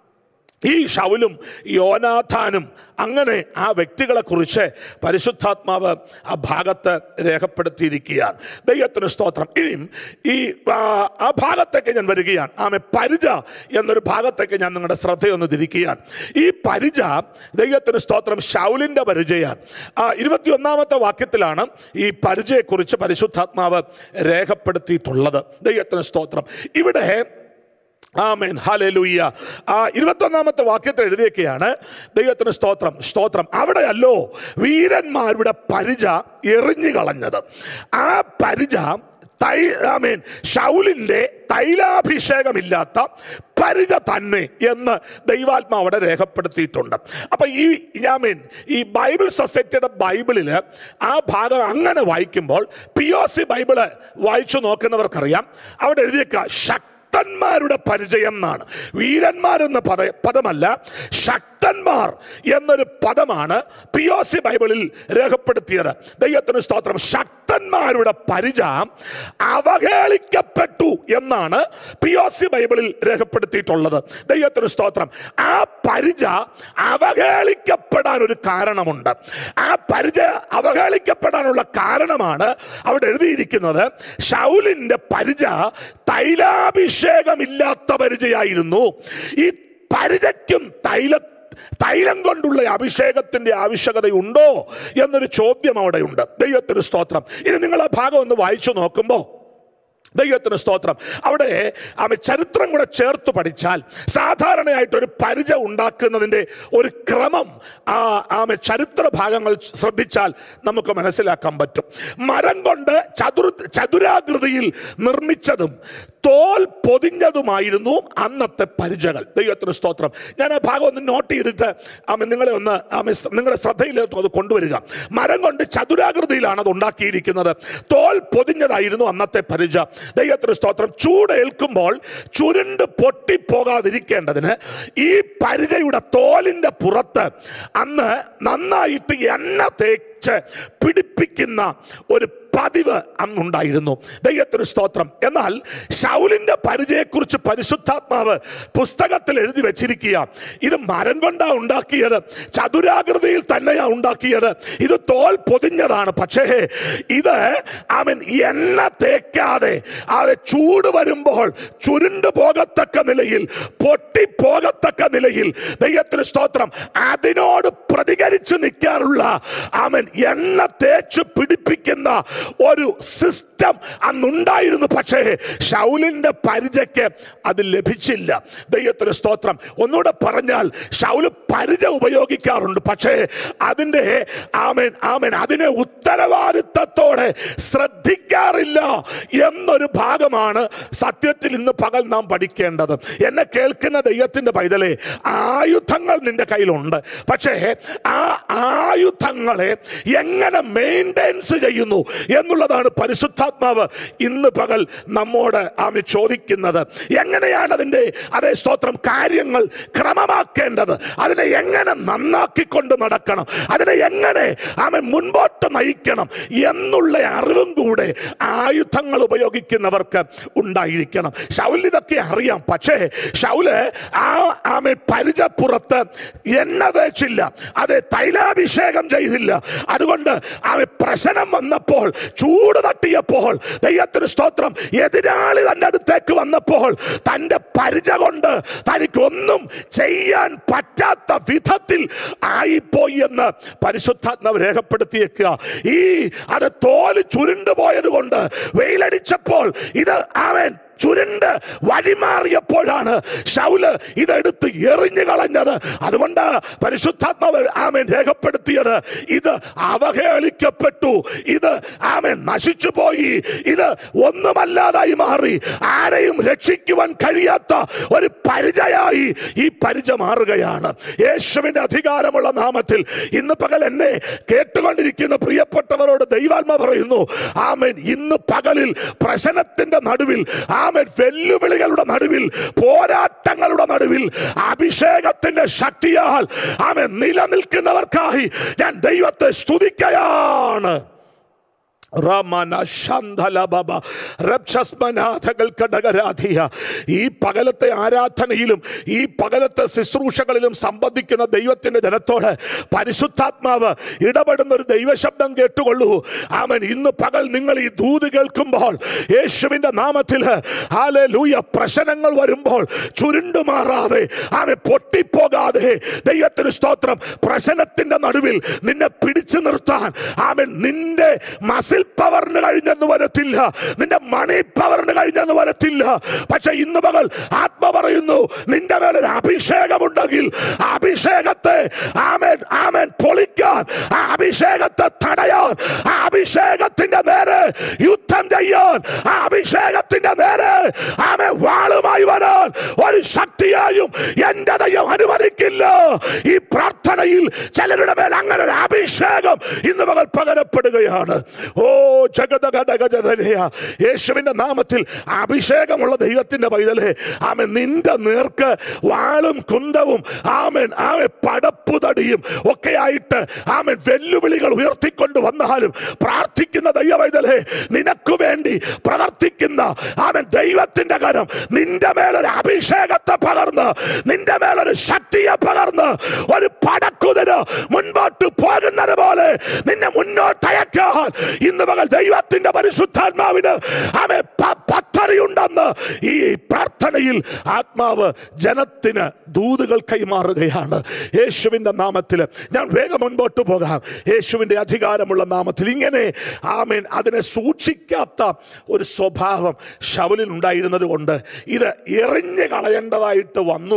ഈ ഷൗലും യോനാഥാനും അങ്ങനെ ആ വ്യക്തികളെ കുറിച്ച് പരിശുദ്ധാത്മാവ് ആ ഭാഗത്ത് രേഖപ്പെടുത്തിയിരിക്കുകയാണ് ദൈവത്തിന് സ്തോത്രം ഇനിയും ഈ ആ, ആ ഭാഗത്തേക്ക് ഞാൻ വരികയാണ് ആമെ പരിച എന്നൊരു ഭാഗത്തേക്ക് ഞാൻ നിങ്ങളുടെ ശ്രദ്ധയൊന്ന് തിരിക്കുകയാണ് ഈ പരിച ദൈവത്തിന് സ്തോത്രം ഷൗലിൻ്റെ പരിചയാണ് ആ ഇരുപത്തിയൊന്നാമത്തെ വാക്യത്തിലാണ് ഈ പരിചയെക്കുറിച്ച് പരിശുദ്ധാത്മാവ് രേഖപ്പെടുത്തിയിട്ടുള്ളത് ദൈവത്തിന് സ്തോത്രം ഇവിടെ ആമേൻ ഹല്ലേലൂയ ആ ഇരുപത്തൊന്നാമത്തെ വാക്യത്തിൽ എഴുതിയൊക്കെയാണ് ദൈവത്തിന് സ്തോത്രം സ്തോത്രം അവിടെയല്ലോ വീരന്മാരുടെ പരിച എറിഞ്ഞു കളഞ്ഞത് ആ പരിച തൈ ആമേൻ ഷൗലിൻ്റെ തൈലാഭിഷേകമില്ലാത്ത പരിച തന്നെ എന്ന് ദൈവാത്മാ അവിടെ രേഖപ്പെടുത്തിയിട്ടുണ്ട് അപ്പൊ ഈ ആമേൻ ഈ ബൈബിൾ സൊസൈറ്റിയുടെ ബൈബിളിൽ ആ ഭാഗം അങ്ങനെ വായിക്കുമ്പോൾ പി ഒ സി ബൈബിള് വായിച്ചു നോക്കുന്നവർക്കറിയാം അവിടെ എഴുതിയേക്ക ശക്തി ശക്തന്മാരുടെ പരിചയം എന്നാണ് വീരന്മാരെന്ന പദ പദമല്ല ശക്തന്മാർ എന്നൊരു പദമാണ് പി ഒ സി ബൈബിളിൽ രേഖപ്പെടുത്തിയത് ദൈവത്തിന് സ്തോത്രം ശക്തന്മാരുടെ പരിച അവഹേളിക്കപ്പെട്ടു എന്നാണ് പി ഒ സി ബൈബിളിൽ രേഖപ്പെടുത്തിയിട്ടുള്ളത് ദൈവത്തിന് സ്തോത്രം ആ പരിച അവഹേളിക്കപ്പെടാൻ ഒരു കാരണമുണ്ട് ആ പരിച അവഹേളിക്കപ്പെടാനുള്ള കാരണമാണ് അവിടെ എഴുതിയിരിക്കുന്നത് ഷൗലിന്റെ പരിച തൈലാഭിഷേകമില്ലാത്ത പരിചയായിരുന്നു ഈ പരിചയ്ക്കും തൈല തൈലം കൊണ്ടുള്ള അഭിഷേകത്തിന്റെ ആവശ്യകതയുണ്ടോ എന്നൊരു ചോദ്യം അവിടെയുണ്ട് ദൈവത്തിന് സ്തോത്രം ഇനി നിങ്ങൾ ആ ഭാഗം ഒന്ന് വായിച്ചു നോക്കുമ്പോൾ ദൈവത്തിന് സ്തോത്രം അവിടെ ആമ ചരിത്രം കൂടെ ചേർത്ത് പഠിച്ചാൽ സാധാരണയായിട്ട് ഒരു പരിച ഉണ്ടാക്കുന്നതിൻ്റെ ഒരു ക്രമം ആ ആമ ചരിത്ര ഭാഗങ്ങൾ ശ്രദ്ധിച്ചാൽ നമുക്ക് മനസ്സിലാക്കാൻ പറ്റും മരം കൊണ്ട് ചതുർ ചതുരാകൃതിയിൽ നിർമ്മിച്ചതും തോൽ പൊതിഞ്ഞതുമായിരുന്നു അന്നത്തെ പരിചകൾ ദൈവത്തിന് സ്തോത്രം ഞാൻ ആ ഭാഗം ഒന്ന് നോട്ട് ചെയ്തിട്ട് ആമ നിങ്ങളെ ഒന്ന് ആമ നിങ്ങളുടെ ശ്രദ്ധയിലേക്ക് അത് കൊണ്ടുവരിക മരം കൊണ്ട് ചതുരാകൃതിയിലാണ് അത് ഉണ്ടാക്കിയിരിക്കുന്നത് തോൽ പൊതിഞ്ഞതായിരുന്നു അന്നത്തെ പരിച ദൈവത്തിന് സ്തോത്രം ചൂടേൽക്കുമ്പോൾ ചുരുണ്ട് പൊട്ടിപ്പോകാതിരിക്കേണ്ടതിന് ഈ പരിചയുടെ തോലിന്റെ പുറത്ത് അന്ന് നന്നായിട്ട് എണ്ണ തേച്ച് പിടിപ്പിക്കുന്ന ഒരു പതിവ് അന്നുണ്ടായിരുന്നു ദൈവത്തിന് സ്തോത്രം എന്നാൽ ഷൗലിന്റെ പരിചയെക്കുറിച്ച് പരിശുദ്ധാത്മാവ് പുസ്തകത്തിൽ എഴുതി വെച്ചിരിക്കുക ഇത് മരം കൊണ്ടാ ഉണ്ടാക്കിയത് ചതുരാകൃതിയിൽ തന്നെയാ ഉണ്ടാക്കിയത് ഇത് തോൽ പൊതിഞ്ഞതാണ് പക്ഷേ ഇത് അവൻ എണ്ണ തേക്കാതെ അത് ചൂട് വരുമ്പോൾ ചുരുണ്ടു പോകത്തക്ക നിലയിൽ പൊട്ടിപ്പോകത്തക്ക നിലയിൽ ദൈവത്തിന് സ്തോത്രം അതിനോട് പ്രതികരിച്ച് നിൽക്കാനുള്ള അവൻ എണ്ണ തേച്ച് പിടിപ്പിക്കുന്ന ഒരു സിസ്റ്റം അന്നുണ്ടായിരുന്നു പക്ഷേ ഷൗലിന്റെ പരിചയ്ക്ക് അത് ലഭിച്ചില്ല ദൈവത്തിന് സ്തോത്രം ഒന്നുകൂടെ പറഞ്ഞാൽ ഷൗല് പരിച ഉപയോഗിക്കാറുണ്ട് പക്ഷേ അതിൻ്റെ ആമേൻ ആമേൻ അതിനെ ഉത്തരവാദിത്തത്തോടെ ശ്രദ്ധിക്കാറില്ല എന്നൊരു ഭാഗമാണ് സത്യത്തിൽ ഇന്ന് പകൽ നാം പഠിക്കേണ്ടത് എന്നെ കേൾക്കുന്ന ദൈവത്തിന്റെ പൈതലെ ആയുധങ്ങൾ നിന്റെ കയ്യിലുണ്ട് പക്ഷേ ആ ആയുധങ്ങളെ എങ്ങനെ മെയിൻറ്റെയിൻസ് ചെയ്യുന്നു എന്നുള്ളതാണ് പരിശുദ്ധാത്മാവ് ഇന്ന് പകൽ നമ്മോട് ആമി ചോദിക്കുന്നത് എങ്ങനെയാണ് അതിൻ്റെ അതേ സ്തോത്രം കാര്യങ്ങൾ ക്രമമാക്കേണ്ടത് അതിനെ എങ്ങനെ നന്നാക്കിക്കൊണ്ട് നടക്കണം അതിനെ എങ്ങനെ ആമ മുൻപോട്ട് നയിക്കണം എന്നുള്ള അറിവും കൂടെ ആയുധങ്ങൾ ഉപയോഗിക്കുന്നവർക്ക് ഉണ്ടായിരിക്കണം ഷൗൽ ഇതൊക്കെ അറിയാം പക്ഷേ ഷൗല് ആ ആമെ പരിചപ്പുറത്ത് എണ്ണ തേച്ചില്ല അത് തൈലാഭിഷേകം അഭിഷേകം ചെയ്തില്ല അതുകൊണ്ട് അവൻ പ്രശ്നം വന്നപ്പോൾ ചൂട് തട്ടിയപ്പോൾ ദൈവത്തിന് സ്തോത്രം എതിരാളി തന്റെ അടുത്തേക്ക് വന്നപ്പോൾ തന്റെ പരിച കൊണ്ട് തനിക്കൊന്നും ചെയ്യാൻ പറ്റാത്ത വിധത്തിൽ ആയിപ്പോയി എന്ന് പരിശുദ്ധാത്മാവ് രേഖപ്പെടുത്തിയേക്കുക ഈ അത് തോല് ചുരുണ്ടു പോയത് കൊണ്ട് വെയിലടിച്ചപ്പോൾ ഇത് അവൻ ചുരുണ്ട് വഴിമാറിയപ്പോഴാണ് ശൗല് ഇതെടുത്ത് എറിഞ്ഞു കളഞ്ഞത് അതുകൊണ്ട് പരിശുദ്ധാത്മാവ് ആമൻ രേഖപ്പെടുത്തിയത് ഇത് അവഹേളിക്കപ്പെട്ടു ഇത് ആമൻ നശിച്ചു പോയി ഇത് ഒന്നുമല്ലാതായി മാറി ആരെയും രക്ഷിക്കുവാൻ കഴിയാത്ത ഒരു പരിചയായി ഈ പരിച മാറുകയാണ് യേശുവിന്റെ അധികാരമുള്ള നാമത്തിൽ ഇന്ന് പകൽ എന്നെ കേട്ടുകൊണ്ടിരിക്കുന്ന പ്രിയപ്പെട്ടവരോട് ദൈവാത്മ പറയുന്നു ആമൻ ഇന്ന് പകലിൽ പ്രശ്നത്തിന്റെ നടുവിൽ ആമൻ വെല്ലുവിളികളുടെ നടുവിൽ പോരാട്ടങ്ങളുടെ നടുവിൽ അഭിഷേകത്തിന്റെ ശക്തിയാൽ ആമൻ നിലനിൽക്കുന്നവർക്കായി ഞാൻ ദൈവത്തെ സ്തുതിക്കുകയാണ് റമന ശന്ധലബബ രക്ഷസ്മനാഥകൾ കടകരാധിയ ഈ പകലത്തെ ആരാധനയിലും ഈ പകലത്തെ ശുശ്രൂഷകളിലും സംബന്ധിക്കുന്ന ദൈവത്തിന്റെ ജനത്തോട് പരിശുദ്ധാത്മാവ് ഇടപെടുന്ന ഒരു ദൈവശബ്ദം കേട്ടുകൊള്ളൂ ആമൻ ഇന്ന് പകൽ നിങ്ങൾ ഈ ദൂത് കേൾക്കുമ്പോൾ യേശുവിന്റെ നാമത്തിൽ ഹാലൂയ പ്രശ്നങ്ങൾ വരുമ്പോൾ ചുരുണ്ടു മാറാതെ ആമൻ പൊട്ടിപ്പോകാതെ ദൈവത്തിന് സ്തോത്രം പ്രശ്നത്തിന്റെ നടുവിൽ നിന്നെ പിടിച്ചു നിർത്താൻ ആമൻ നിന്റെ മസിൽ പവറിന് കഴിഞ്ഞെന്ന് വരത്തില്ല നിന്റെ മണി പവറിന് കഴിഞ്ഞെന്ന് വരത്തില്ല പക്ഷെ ഇന്ന് പകൽ ആത്മ പറയുന്നു നിന്റെ മേലെ ഒരു അഭിഷേകമുണ്ടെങ്കിൽ ആ അഭിഷേകത്തെ ആമേൻ ആമേൻ പൊളിക്കാൻ ആ അഭിഷേകത്തെ തടയാൻ ആ അഭിഷേകത്തിന്റെ നേരെ യുദ്ധം ചെയ്യാൻ ആ അഭിഷേകത്തിന്റെ നേരെ ആമേ വാളുമായി വരാൻ ഒരു ശക്തിയായും എന്റെ ദൈവം അനുവദിക്കില്ല ഈ പ്രാർത്ഥനയിൽ ചിലരുടെ മേൽ അങ്ങനെ ഒരു അഭിഷേകം ഇന്ന് പകൽ പകരപ്പെടുകയാണ് ഓ ജഗതകടകജതനയ യേശുവിന്റെ നാമത്തിൽ അഭിഷേകമുള്ള ദൈവത്തിന്റെ പൈതലേ ആമൻ നിന്റെ നേർക്ക് വാളും കുന്തവും ആമൻ ആമൻ പടപ്പുതടിയും ഒക്കെ ആയിട്ട് ആമൻ വെല്ലുവിളികൾ ഉയർത്തിക്കൊണ്ട് വന്നാലും പ്രാർത്ഥിക്കുന്ന ദൈവ പൈതലേ നിനക്ക് വേണ്ടി പ്രവർത്തിക്കുന്ന ആമൻ ദൈവത്തിന്റെ കരം നിന്റെ മേലൊരു അഭിഷേകത്തെ പകർന്ന് നിന്റെ മേലൊരു ശക്തിയെ പകർന്ന് ഒരു പടക്കുതിന് മുൻപോട്ട് പോകുന്നത് പോലെ നിന്നെ മുന്നോട്ട് അയക്കാൻ ഇന്ന് മകൾ ദൈവത്തിന്റെ പരിശുദ്ധാത്മാവിന് അവൻ പദ്ധതിയുണ്ടെന്ന് ഈ പ്രാർത്ഥനയിൽ ആത്മാവ് ജനത്തിന് ദൂതുകൾ കൈമാറുകയാണ് യേശുവിന്റെ നാമത്തിൽ ഞാൻ വേഗം മുൻപോട്ട് പോകാം യേശുവിന്റെ അധികാരമുള്ള നാമത്തിൽ ഇങ്ങനെ ആമേൻ അതിനെ സൂക്ഷിക്കാത്ത ഒരു സ്വഭാവം ശവലിൽ ഉണ്ടായിരുന്നത് കൊണ്ട് ഇത് എറിഞ്ഞു കളയേണ്ടതായിട്ട് വന്നു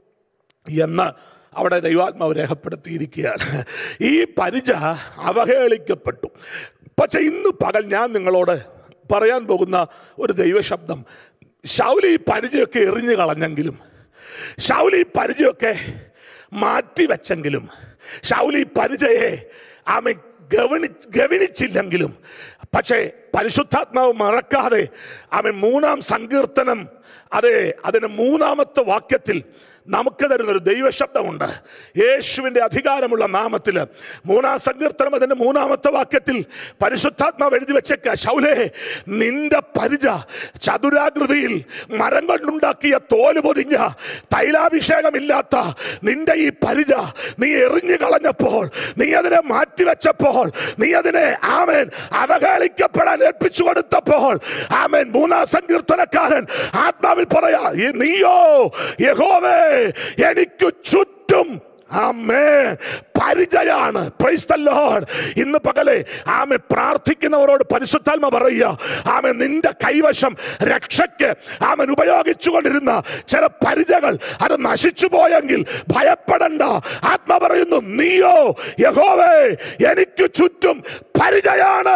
എന്ന് അവിടെ ദൈവാത്മാവ് രേഖപ്പെടുത്തിയിരിക്കുകയാണ് ഈ പരിച അവഹേളിക്കപ്പെട്ടു പക്ഷെ ഇന്ന് പകൽ ഞാൻ നിങ്ങളോട് പറയാൻ പോകുന്ന ഒരു ദൈവശബ്ദം ശൗലി ഈ പരിചയൊക്കെ എറിഞ്ഞു കളഞ്ഞെങ്കിലും ശൗലി ഈ പരിചയൊക്കെ മാറ്റിവെച്ചെങ്കിലും ശൗലി പരിചയെ ആമെ ഗവനി ഗവനിച്ചില്ലെങ്കിലും പക്ഷേ പരിശുദ്ധാത്മാവ് മറക്കാതെ അവൻ മൂന്നാം സങ്കീർത്തനം അതെ അതിന് മൂന്നാമത്തെ വാക്യത്തിൽ നമുക്ക് തരുന്നൊരു ദൈവശബ്ദമുണ്ട് യേശുവിൻ്റെ അധികാരമുള്ള നാമത്തിൽ മൂന്നാം സങ്കീർത്തനം അതിൻ്റെ മൂന്നാമത്തെ വാക്യത്തിൽ പരിശുദ്ധാത്മാവ് എഴുതി വെച്ചേക്ക ശൗലേ നിന്റെ പരിച ചതുരാകൃതിയിൽ മരം കൊണ്ടുണ്ടാക്കിയ തോല് പൊതിഞ്ഞ തൈലാഭിഷേകമില്ലാത്ത നിന്റെ ഈ പരിച നീ എറിഞ്ഞു കളഞ്ഞപ്പോൾ നീ അതിനെ മാറ്റിവെച്ചപ്പോൾ നീ അതിനെ ആമേൻ അവഹേളിക്കപ്പെടാൻ ഏൽപ്പിച്ചു കൊടുത്തപ്പോൾ ആമേൻ മൂന്നാം സങ്കീർത്തനക്കാരൻ ആത്മാവിൽ പറയാ "ഈ നീയോ യഹോവേ എനിക്ക് ചുറ്റും ആമേ പരിചയാണ് Praise the Lord. ഇന്ന് പകലെ ആമെ പ്രാർത്ഥിക്കുന്നവരോട് പരിശുദ്ധാത്മ പറയുക ആമെ നിന്റെ കൈവശം രക്ഷയ്ക്ക് ആമൻ ഉപയോഗിച്ചു കൊണ്ടിരുന്ന ചില പരിചകൾ അത് നശിച്ചു പോയെങ്കിൽ ഭയപ്പെടണ്ട ആത്മ പറയുന്നു നീയോ യഹോവേ എനിക്ക് ചുറ്റും പരിചയാണ്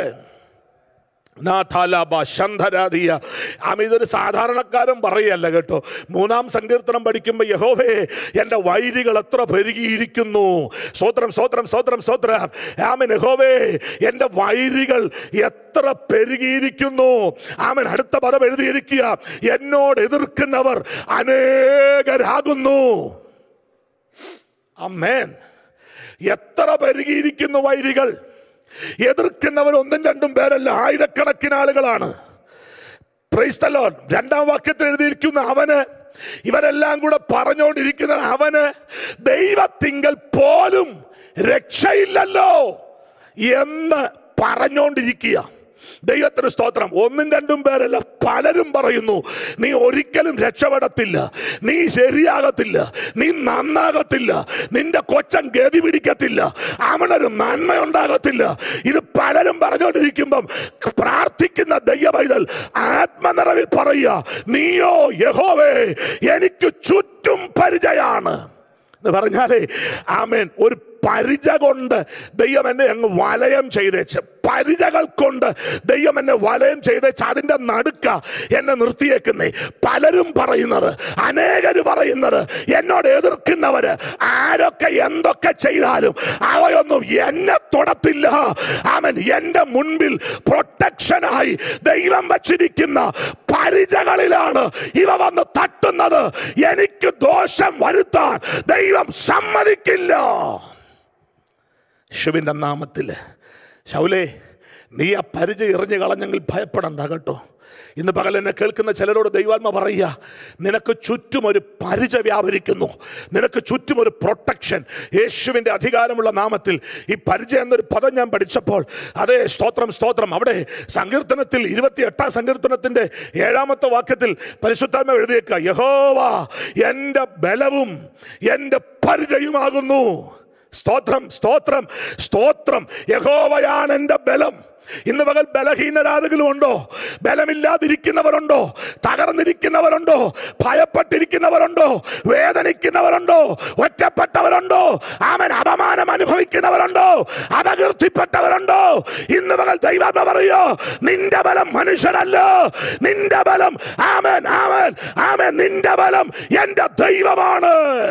നാഥാലാബ ശന്ധരാധിയ ആമ ഇതൊരു സാധാരണക്കാരൻ പറയല്ല കേട്ടോ മൂന്നാം സങ്കീർത്തനം പഠിക്കുമ്പോൾ യഹോവേ എൻ്റെ വൈരികൾ എത്ര പെരുകിയിരിക്കുന്നു സ്വോത്രം സ്വോത്രം സ്വോത്രം സ്വോത്രം ആമൻ യഹോവേ എൻ്റെ വൈരികൾ എത്ര പെരുകിയിരിക്കുന്നു ആമൻ അടുത്ത പദം എഴുതിയിരിക്കുക എന്നോട് എതിർക്കുന്നവർ അനേകരാകുന്നു അമ്മേൻ എത്ര പെരുകിയിരിക്കുന്നു വൈരികൾ എതിർക്കുന്നവർ ഒന്നും രണ്ടും പേരല്ല ആയിരക്കണക്കിന് ആളുകളാണ് Praise the Lord. രണ്ടാം വാക്യത്തിൽ എഴുതിയിരിക്കുന്ന അവന് ഇവരെല്ലാം കൂടെ പറഞ്ഞുകൊണ്ടിരിക്കുന്ന അവന് ദൈവത്തിങ്കൽ പോലും രക്ഷയില്ലല്ലോ എന്ന് പറഞ്ഞുകൊണ്ടിരിക്കുക ദൈവത്തിന് സ്തോത്രം ഒന്നും രണ്ടും പേരല്ല പലരും പറയുന്നു നീ ഒരിക്കലും രക്ഷപ്പെടത്തില്ല നീ ശരിയാകത്തില്ല നീ നന്നാകത്തില്ല നിന്റെ കൊച്ചൻ ഗതി പിടിക്കത്തില്ല അവനൊരു നന്മയുണ്ടാകത്തില്ല ഇത് പലരും പറഞ്ഞുകൊണ്ടിരിക്കുമ്പം പ്രാർത്ഥിക്കുന്ന ദൈവപൈതൽ ആത്മനിറവിൽ പറയുക നീയോ യഹോവേ എനിക്ക് ചുറ്റും പരിചയാണ് എന്ന് പറഞ്ഞാലേ ആമേൻ ഒരു പരിച കൊണ്ട് ദൈവം എന്നെ അങ്ങ് വലയം ചെയ്തേച്ച് പരിചകൾ കൊണ്ട് ദൈവം എന്നെ വലയം ചെയ്തേച്ച് അതിൻ്റെ നടുക്ക എന്നെ നിർത്തിയേക്കുന്നേ പലരും പറയുന്നത് അനേകര് പറയുന്നത് എന്നോട് എതിർക്കുന്നവര് ആരൊക്കെ എന്തൊക്കെ ചെയ്താലും അവയൊന്നും എന്നെ തൊടത്തില്ല അവൻ എൻ്റെ മുൻപിൽ പ്രൊട്ടക്ഷനായി ദൈവം വച്ചിരിക്കുന്ന പരിചകളിലാണ് ഇവ വന്ന് തട്ടുന്നത് എനിക്ക് ദോഷം വരുത്താൻ ദൈവം സമ്മതിക്കില്ല യേശുവിൻ്റെ നാമത്തിൽ ശൗലേ നീ ആ പരിചയം എറിഞ്ഞു കളഞ്ഞെങ്കിൽ ഭയപ്പെടണ്ട കേട്ടോ ഇന്ന് പകൽ എന്നെ കേൾക്കുന്ന ചിലരോട് ദൈവാത്മ പറയുക നിനക്ക് ചുറ്റും ഒരു പരിച വ്യാപരിക്കുന്നു നിനക്ക് ചുറ്റും ഒരു പ്രൊട്ടക്ഷൻ യേശുവിൻ്റെ അധികാരമുള്ള നാമത്തിൽ ഈ പരിചയം എന്നൊരു പദം ഞാൻ പഠിച്ചപ്പോൾ അതേ സ്തോത്രം സ്തോത്രം അവിടെ സങ്കീർത്തനത്തിൽ ഇരുപത്തി എട്ടാം സങ്കീർത്തനത്തിൻ്റെ ഏഴാമത്തെ വാക്യത്തിൽ പരിശുദ്ധാത്മ എഴുതിയേക്കുക യഹോവ എൻ്റെ ബലവും എൻ്റെ പരിചയമാകുന്നു സ്തോത്രം സ്തോത്രം സ്തോത്രം യഹോവയാണ് എൻ്റെ ബലം ഇന്ന് പകൽ ബലഹീനരാതെങ്കിലും ഉണ്ടോ ബലമില്ലാതിരിക്കുന്നവരുണ്ടോ തകർന്നിരിക്കുന്നവരുണ്ടോ ഭയപ്പെട്ടിരിക്കുന്നവരുണ്ടോ വേദനിക്കുന്നവരുണ്ടോ ഒറ്റപ്പെട്ടവരുണ്ടോ അവൻ അപമാനം അനുഭവിക്കുന്നവരുണ്ടോ അപകീർത്തിപ്പെട്ടവരുണ്ടോ ഇന്ന് പകൽ ദൈവാത്മ പറയോ നിന്റെ ബലം മനുഷ്യരല്ല നിന്റെ ബലം ആമൻ ആമൻ ആമൻ നിന്റെ ബലം എൻ്റെ ദൈവമാണ്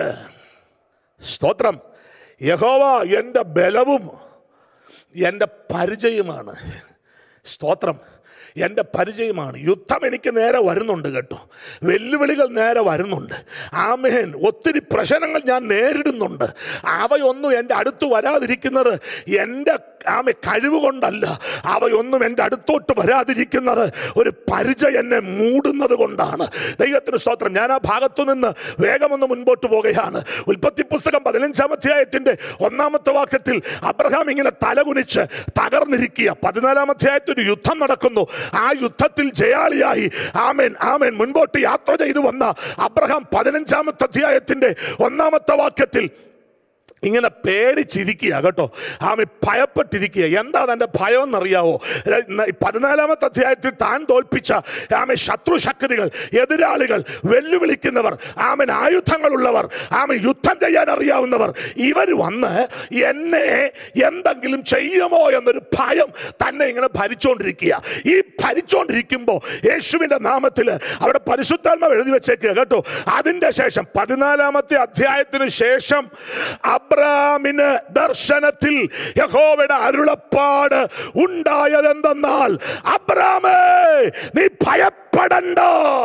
സ്തോത്രം യഹോവ എൻ്റെ ബലവും എൻ്റെ പരിചയമാണ് സ്തോത്രം എൻ്റെ പരിചയമാണ് യുദ്ധം എനിക്ക് നേരെ വരുന്നുണ്ട് കേട്ടോ വെല്ലുവിളികൾ നേരെ വരുന്നുണ്ട് ആമേൻ ഒത്തിരി പ്രശ്നങ്ങൾ ഞാൻ നേരിടുന്നുണ്ട് അവയൊന്നും എൻ്റെ അടുത്ത് വരാതിരിക്കുന്നത് എൻ്റെ ആമ കഴിവ് കൊണ്ടല്ല അവയൊന്നും എൻ്റെ അടുത്തോട്ട് വരാതിരിക്കുന്നത് ഒരു പരിചയം എന്നെ മൂടുന്നത് കൊണ്ടാണ് ദൈവത്തിന് സ്തോത്രം ഞാൻ ആ ഭാഗത്തു നിന്ന് വേഗമൊന്ന് മുൻപോട്ട് പോകുകയാണ് ഉൽപ്പത്തി പുസ്തകം പതിനഞ്ചാം അധ്യായത്തിൻ്റെ ഒന്നാമത്തെ വാക്യത്തിൽ അബ്രഹാം ഇങ്ങനെ തലകുനിച്ച് തകർന്നിരിക്കുക പതിനാലാം അധ്യായത്തിൽ ഒരു യുദ്ധം നടക്കുന്നു ആ യുദ്ധത്തിൽ ജയാളിയായി ആമേൻ ആമേൻ മുൻപോട്ട് യാത്ര ചെയ്തു വന്ന അബ്രഹാം പതിനഞ്ചാമത്തെ അധ്യായത്തിൻ്റെ ഒന്നാമത്തെ വാക്യത്തിൽ ഇങ്ങനെ പേടിച്ചിരിക്കുക കേട്ടോ ആമി ഭയപ്പെട്ടിരിക്കുക എന്താ തൻ്റെ ഭയം എന്നറിയാവോ ര- പതിനാലാമത്തെ അധ്യായത്തിൽ താൻ തോൽപ്പിച്ച ആമെ ശത്രു ശക്തികൾ എതിരാളികൾ വെല്ലുവിളിക്കുന്നവർ ആമൻ ആയുധങ്ങളുള്ളവർ ആമൻ യുദ്ധം ചെയ്യാൻ അറിയാവുന്നവർ ഇവർ വന്ന് എന്നെ എന്തെങ്കിലും ചെയ്യുമോ എന്നൊരു ഭയം തന്നെ ഇങ്ങനെ ഭരിച്ചുകൊണ്ടിരിക്കുക ഈ ഭരിച്ചുകൊണ്ടിരിക്കുമ്പോൾ യേശുവിൻ്റെ നാമത്തിൽ അവിടെ പരിശുദ്ധാത്മാവ് എഴുതി വെച്ചേക്കുക കേട്ടോ അതിൻ്റെ ശേഷം പതിനാലാമത്തെ അധ്യായത്തിന് ശേഷം അബ്രാമിന് ദർശനത്തിൽ യഹോവയുടെ അരുളപ്പാട് ഉണ്ടായതെന്തെന്നാൽ അബ്രാമേ നീ ഭയപ്പെടണ്ട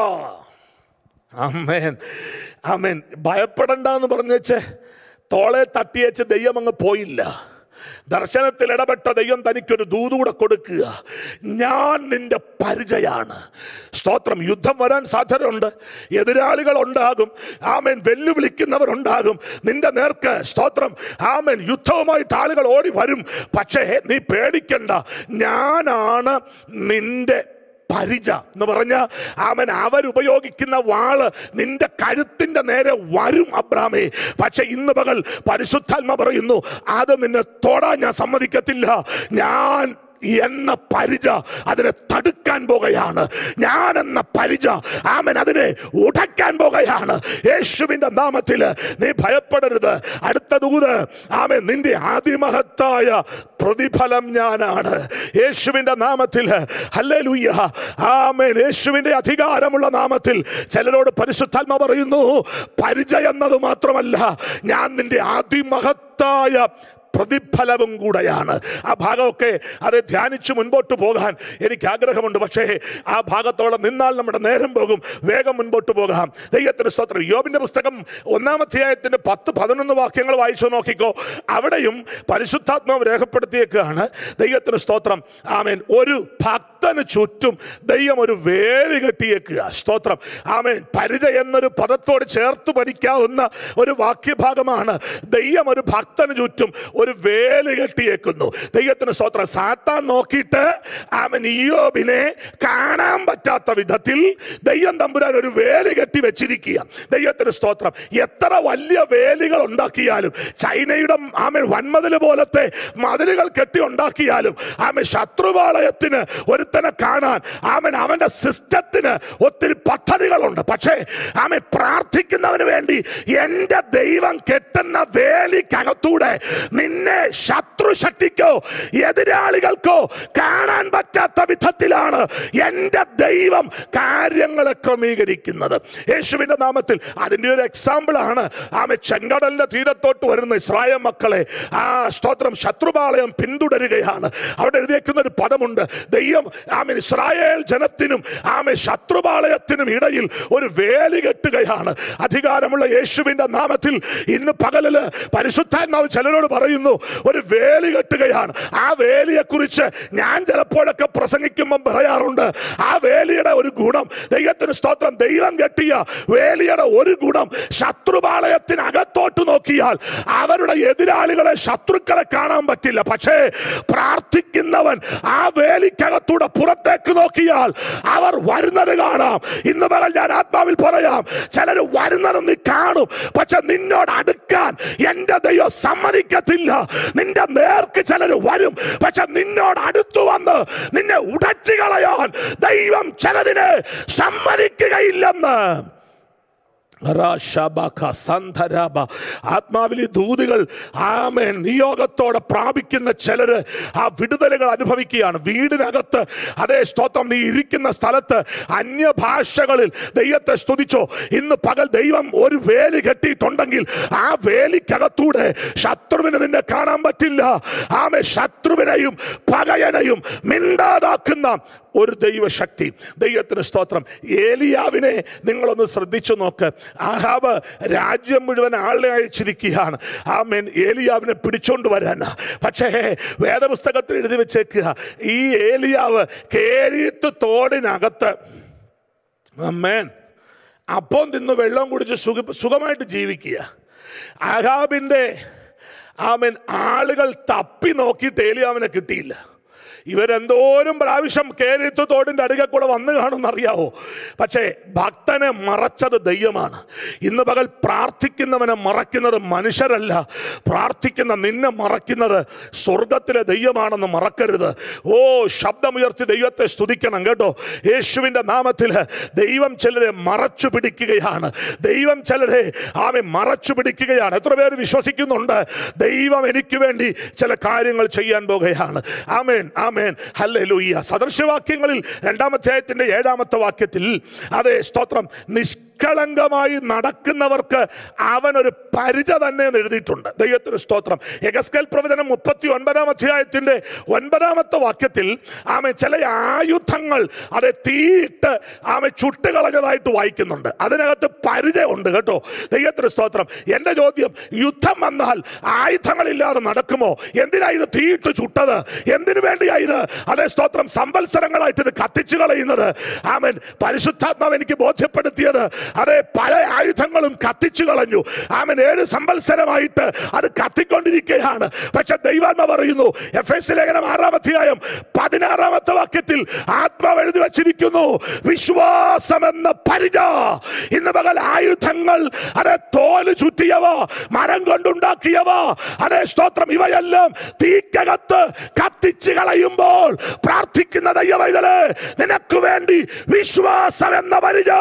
അമ്മേൻ അമ്മേൻ ഭയപ്പെടണ്ട എന്ന് പറഞ്ഞേച്ച് തോളെ തട്ടിയേച്ച് ദൈവം അങ്ങ് പോയില്ല ദർശനത്തിൽ ഇടപെട്ട ദൈവം തനിക്കൊരു ദൂതൂടെ കൊടുക്കുക ഞാൻ നിന്റെ പരിചയാണ് സ്തോത്രം യുദ്ധം വരാൻ സാധ്യതയുണ്ട് എതിരാളികൾ ഉണ്ടാകും ആമേൻ വെല്ലുവിളിക്കുന്നവരുണ്ടാകും നിന്റെ നേർക്ക് സ്തോത്രം ആമേൻ യുദ്ധവുമായിട്ട് ആളുകൾ ഓടി വരും പക്ഷേ നീ പേടിക്കണ്ട ഞാനാണ് നിന്റെ പരിച എന്ന് പറഞ്ഞ അവൻ അവരുപയോഗിക്കുന്ന വാള് നിന്റെ കഴുത്തിന്റെ നേരെ വരും അബ്രാമേ പക്ഷെ ഇന്ന് പകൽ പരിശുദ്ധാത്മ പറയുന്നു അത് നിന്നെ തൊടാൻ ഞാൻ സമ്മതിക്കത്തില്ല ഞാൻ എന്ന പരിച അതിനെ തടുക്കാൻ പോകുകയാണ് ഞാൻ എന്ന പരിച ആമൻ അതിനെ ഉടയ്ക്കാൻ പോകുകയാണ് യേശുവിന്റെ നാമത്തിൽ നീ ഭയപ്പെടരുത് അടുത്ത ദൂത് ആമൻ നിന്റെ അതിമഹത്തായ പ്രതിഫലം ഞാനാണ് യേശുവിന്റെ നാമത്തിൽ ഹല്ലേലൂയ ആമേൻ യേശുവിന്റെ അധികാരമുള്ള നാമത്തിൽ ചിലരോട് പരിശുദ്ധാത്മ പറയുന്നു പരിചയം എന്നത് മാത്രമല്ല ഞാൻ നിന്റെ അതിമഹത്തായ പ്രതിഫലവും കൂടെയാണ് ആ ഭാഗമൊക്കെ അത് ധ്യാനിച്ച് മുൻപോട്ട് പോകാൻ എനിക്ക് ആഗ്രഹമുണ്ട് പക്ഷേ ആ ഭാഗത്തോടെ നിന്നാൽ നമ്മുടെ നേരം പോകും വേഗം മുൻപോട്ട് പോകാം ദൈവത്തിന് സ്തോത്രം യോബിന്റെ പുസ്തകം ഒന്നാം അധ്യായത്തിന്റെ പത്ത് പതിനൊന്ന് വാക്യങ്ങൾ വായിച്ചു നോക്കിക്കോ അവിടെയും പരിശുദ്ധാത്മാവ് രേഖപ്പെടുത്തിയേക്കാണ് ദൈവത്തിന് സ്തോത്രം ആമേൻ ഒരു ഭക്തന് ചുറ്റും ദൈവം ഒരു വേലി കെട്ടിയേക്കുക സ്തോത്രം ആമേൻ പരിച എന്നൊരു പദത്തോട് ചേർത്ത് പഠിക്കാവുന്ന ഒരു വാക്യഭാഗമാണ് ദൈവം ഒരു ഭക്തന് ചുറ്റും ഒരു വേല് കെട്ടിയേക്കുന്നു ദൈവത്തിന് സ്തോത്രം സാത്താൻ നോക്കിയിട്ട് അവൻ ഇയോബിനെ കാണാൻ പറ്റാത്ത വിധത്തിൽ ദൈവം തമ്പുരാൻ ഒരു വേല് കെട്ടി വെച്ചിരിക്കുക ദൈവത്തിന് സ്തോത്രം എത്ര വലിയ വേലികൾ ഉണ്ടാക്കിയാലും ചൈനയുടെ ആമൻ വൻമതിൽ പോലത്തെ മതിലുകൾ കെട്ടി ഉണ്ടാക്കിയാലും ആമൻ ശത്രുപാളയത്തിന് ഒരുത്തനെ കാണാൻ ആമൻ അവന്റെ സിസ്റ്റത്തിന് ഒത്തിരി പദ്ധതികളുണ്ട് പക്ഷേ ആമൻ പ്രാർത്ഥിക്കുന്നവന് വേണ്ടി എൻ്റെ ദൈവം കെട്ടുന്ന വേലിക്കകത്തൂടെ നിന്നെ ശത്രു ശക്തിക്കോ എതിരാളികൾക്കോ കാണാൻ പറ്റാത്ത വിധത്തിലാണ് എൻ്റെ ദൈവം കാര്യങ്ങളെ ക്രമീകരിക്കുന്നത് യേശുവിൻ്റെ നാമത്തിൽ അതിൻ്റെ ഒരു എക്സാമ്പിൾ ആണ് ആമെ ചെങ്കടലിന്റെ തീരത്തോട്ട് വരുന്ന ഇസ്രായേൽ മക്കളെ ആ സ്തോത്രം ശത്രുപാളയം പിന്തുടരുകയാണ് അവിടെ എഴുതിയേക്കുന്ന ഒരു പദമുണ്ട് ദൈവം ആമെ ഇസ്രായേൽ ജനത്തിനും ആമെ ശത്രുപാളയത്തിനും ഇടയിൽ ഒരു വേലി കെട്ടുകയാണ് അധികാരമുള്ള യേശുവിന്റെ നാമത്തിൽ ഇന്ന് പകലില് പരിശുദ്ധാത്മാവ് ചിലരോട് പറയുന്നു ഒരു വേലി കെട്ടുകയാണ് ആ വേലിയെ കുറിച്ച് ഞാൻ ചിലപ്പോഴൊക്കെ പ്രസംഗിക്കുമ്പം പറയാറുണ്ട് ആ വേലിയുടെ ഒരു ഗുണം ദൈവത്തിന് സ്തോത്രം ദൈവം കെട്ടിയ വേലിയുടെ ഒരു ഗുണം ശത്രുപാളയത്തിനകത്തോട്ട് നോക്കിയാൽ അവരുടെ എതിരാളികളെ ശത്രുക്കളെ കാണാൻ പറ്റില്ല പക്ഷേ പ്രാർത്ഥിക്കുന്നവൻ ആ വേലിക്കകത്തൂടെ പുറത്തേക്ക് നോക്കിയാൽ അവർ വരുന്നത് കാണാം ഇന്ന് പകൽ ഞാൻ ആത്മാവിൽ പറയാം ചിലർ വരുന്നത് നീ കാണും പക്ഷെ നിന്നോട് അടുക്കാൻ എന്റെ ദൈവം സമ്മതിക്കത്തില്ല നിന്റെ നേർക്ക് ചിലർ വരും പക്ഷെ നിന്നോട് അടുത്തു വന്ന് നിന്നെ ഉടച്ചു കളയാൻ ദൈവം ചിലതിനെ സമ്മതിക്കുകയില്ലെന്ന് റാഷബക സന്ധരാബ. ആത്മാവിലെ ദൂതുകൾ ആമേൻ നിയോഗത്തോടെ പ്രാപിക്കുന്ന ചിലര് ആ വിടുതലുകൾ അനുഭവിക്കുകയാണ് വീടിനകത്ത് അതേ സ്തോത്രം നീ ഇരിക്കുന്ന സ്ഥലത്ത് അന്യഭാഷകളിൽ ദൈവത്തെ സ്തുതിച്ചോ ഇന്ന് പകൽ ദൈവം ഒരു വേലി കെട്ടിയിട്ടുണ്ടെങ്കിൽ ആ വേലിക്കകത്തൂടെ ശത്രുവിന് നിന്നെ കാണാൻ പറ്റില്ല ആമെ ശത്രുവിനെയും പകയനെയും മിണ്ടാതാക്കുന്ന ഒരു ദൈവശക്തി ദൈവത്തിന് സ്തോത്രം ഏലിയാവിനെ നിങ്ങളൊന്ന് ശ്രദ്ധിച്ചു നോക്ക് ആഹാബ് രാജ്യം മുഴുവൻ ആളെ അയച്ചിരിക്കുകയാണ് ആ മെൻ ഏലിയാവിനെ പിടിച്ചോണ്ട് വരാൻ പക്ഷേ വേദപുസ്തകത്തിൽ എഴുതി വെച്ചേക്കുക ഈ ഏലിയാവ് കേരീത്ത് തോടിനകത്ത് അമ്മേൻ അപ്പം തിന്ന് വെള്ളം കുടിച്ച് സുഖ സുഖമായിട്ട് ജീവിക്കുക ആഹാബിൻ്റെ ആമൻ ആളുകൾ തപ്പി നോക്കിയിട്ട് ഏലിയാവിനെ കിട്ടിയില്ല ഇവരെന്തോരം പ്രാവശ്യം കേരളത്ത് തോടിൻ്റെ അടുക്ക കൂടെ വന്നു കാണുമെന്നറിയാവോ പക്ഷേ ഭക്തനെ മറച്ചത് ദൈവമാണ് ഇന്ന് പകൽ പ്രാർത്ഥിക്കുന്നവനെ മറക്കുന്നത് മനുഷ്യരല്ല പ്രാർത്ഥിക്കുന്ന നിന്നെ മറക്കുന്നത് സ്വർഗത്തിലെ ദൈവമാണെന്ന് മറക്കരുത് ഓ ശബ്ദമുയർത്തി ദൈവത്തെ സ്തുതിക്കണം കേട്ടോ യേശുവിൻ്റെ നാമത്തിൽ ദൈവം ചിലരെ മറച്ചു പിടിക്കുകയാണ് ദൈവം ചിലരെ ആമെ മറച്ചു പിടിക്കുകയാണ് എത്ര പേര് വിശ്വസിക്കുന്നുണ്ട് ദൈവം എനിക്ക് വേണ്ടി ചില കാര്യങ്ങൾ ചെയ്യാൻ പോകുകയാണ് ആമേൻ ആമേൻ ഹല്ലേലൂയ സദൃശവാക്യങ്ങളിൽ രണ്ടാമധ്യായത്തിന്റെ ഏഴാമത്തെ വാക്യത്തിൽ അതെ സ്തോത്രം നിഷ്കളങ്കമായി നടക്കുന്നവർക്ക് അവൻ ഒരു പരിച തന്നെ എന്ന് എഴുതിയിട്ടുണ്ട് ദൈവത്തിന് സ്തോത്രം എഗസ്കൽ പ്രവചനം മുപ്പത്തി ഒൻപതാം അധ്യായത്തിന്റെ ഒൻപതാമത്തെ വാക്യത്തിൽ ആമെ ചില ആയുധങ്ങൾ അതെ തീയിട്ട് ആമെ ചുട്ടുകളഞ്ഞതായിട്ട് വായിക്കുന്നുണ്ട് അതിനകത്ത് പരിചയമുണ്ട് കേട്ടോ ദൈവത്തിന് സ്തോത്രം എൻ്റെ ചോദ്യം യുദ്ധം വന്നാൽ ആയുധങ്ങളില്ലാതെ നടക്കുമോ എന്തിനാ ഇത് തീയിട്ട് ചുട്ടത് എന്തിനു വേണ്ടിയാ ഇത് അതേ സ്തോത്രം സംവത്സരങ്ങളായിട്ട് ഇത് കത്തിച്ചു കളയുന്നത് ആമൻ പരിശുദ്ധാത്മാവ് എനിക്ക് ബോധ്യപ്പെടുത്തിയത് അതെ പല ആയുധങ്ങളും കത്തിച്ചു കളഞ്ഞു ആമൻ ഏഴ് സംവത്സരമായിട്ട് അത് കത്തിക്കൊണ്ടിരിക്കുകയാണ് പക്ഷെ ദൈവാത്മ പറയുന്നു എഫ് എസ് ലേഖനം ആറാം അധ്യായം പതിനാറാമത്തെ വാക്യത്തിൽ ആത്മാവ് എഴുതി വച്ചിരിക്കുന്നു വിശ്വാസം എന്ന പരിച ഇന്ന് പകൽ ആയുധങ്ങൾ അതെ തോല് ചുറ്റിയവ മരം കൊണ്ടുണ്ടാക്കിയവ അതെ സ്തോത്രം ഇവയെല്ലാം തീക്കകത്ത് കത്തിച്ചു കളയുമ്പോൾ പ്രാർത്ഥിക്കുന്ന ദൈവവൈതല് നിനക്ക് വേണ്ടി വിശ്വാസം എന്ന പരിച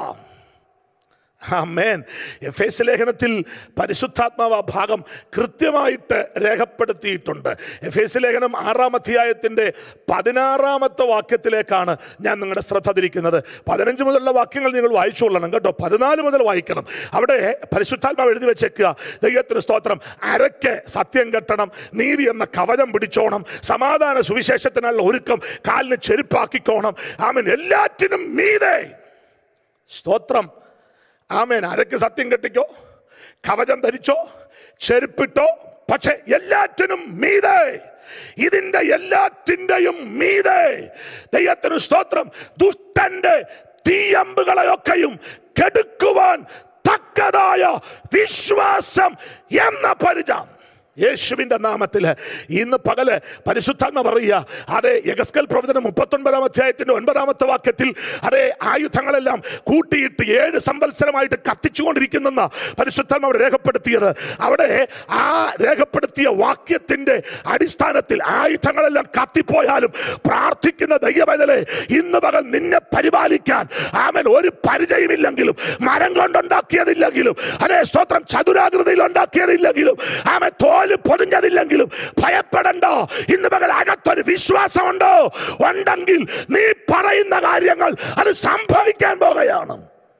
ആമേൻ എഫ് എസ് ലേഖനത്തിൽ പരിശുദ്ധാത്മാവ് ആ ഭാഗം കൃത്യമായിട്ട് രേഖപ്പെടുത്തിയിട്ടുണ്ട് എഫ് എസ് ലേഖനം ആറാം അധ്യായത്തിൻ്റെ പതിനാറാമത്തെ വാക്യത്തിലേക്കാണ് ഞാൻ നിങ്ങളുടെ ശ്രദ്ധ തിരിക്കുന്നത് പതിനഞ്ച് മുതലുള്ള വാക്യങ്ങൾ നിങ്ങൾ വായിച്ചുകൊള്ളണം കേട്ടോ പതിനാല് മുതൽ വായിക്കണം അവിടെ പരിശുദ്ധാത്മാവ് എഴുതി വെച്ചേക്കുക ദൈവത്തിന് സ്തോത്രം അരയ്ക്ക് സത്യം കെട്ടണം നീതി എന്ന കവചം പിടിച്ചോണം സമാധാന സുവിശേഷത്തിനുള്ള ഒരുക്കം കാലിന് ചെരുപ്പാക്കിക്കോണം ആമൻ എല്ലാറ്റിനും മീതെ സ്തോത്രം ആമേൻ അരക്ക് സത്യം കെട്ടിക്കോ കവചം ധരിച്ചോ ചെരുപ്പിട്ടോ പക്ഷെ എല്ലാറ്റിനും മീതെ ഇതിന്റെ എല്ലാറ്റിൻ്റെയും മീതെ ദൈവത്തിന് സ്തോത്രം ദുഷ്ടന്റെ തീയമ്പുകളെയൊക്കെയും കെടുക്കുവാൻ തക്കതായ വിശ്വാസം എന്ന പരിചയം യേശുവിന്റെ നാമത്തിൽ ഇന്ന് പകല് പരിശുദ്ധാത്മ പറയുക അതെ യഗസ്കൽ പ്രവചനം മുപ്പത്തൊൻപതാം അധ്യായത്തിന്റെ ഒൻപതാമത്തെ വാക്യത്തിൽ അതെ ആയുധങ്ങളെല്ലാം കൂട്ടിയിട്ട് ഏഴ് സംവത്സരമായിട്ട് കത്തിച്ചുകൊണ്ടിരിക്കുന്ന പരിശുദ്ധാത്മ അവിടെ രേഖപ്പെടുത്തിയത് അവിടെ ആ രേഖപ്പെടുത്തിയ വാക്യത്തിന്റെ അടിസ്ഥാനത്തിൽ ആയുധങ്ങളെല്ലാം കത്തിപ്പോയാലും പ്രാർത്ഥിക്കുന്ന ദൈവവേദലെ ഇന്ന് പകൽ നിന്നെ പരിപാലിക്കാൻ ആമൻ ഒരു പരിചയമില്ലെങ്കിലും മരം കൊണ്ടുണ്ടാക്കിയതില്ലെങ്കിലും അതെ സ്തോത്രം ചതുരാകൃതിയിൽ ഉണ്ടാക്കിയതില്ലെങ്കിലും ആമൻ തോല് പൊതിഞ്ഞതില്ലെങ്കിലും ഭയപ്പെടണ്ടോ ഇന്ന് പകൽ അകത്തൊരു വിശ്വാസമുണ്ടോ ഉണ്ടെങ്കിൽ നീ പറയുന്ന കാര്യങ്ങൾ അത് സംഭവിക്കാൻ പോകുകയാണ്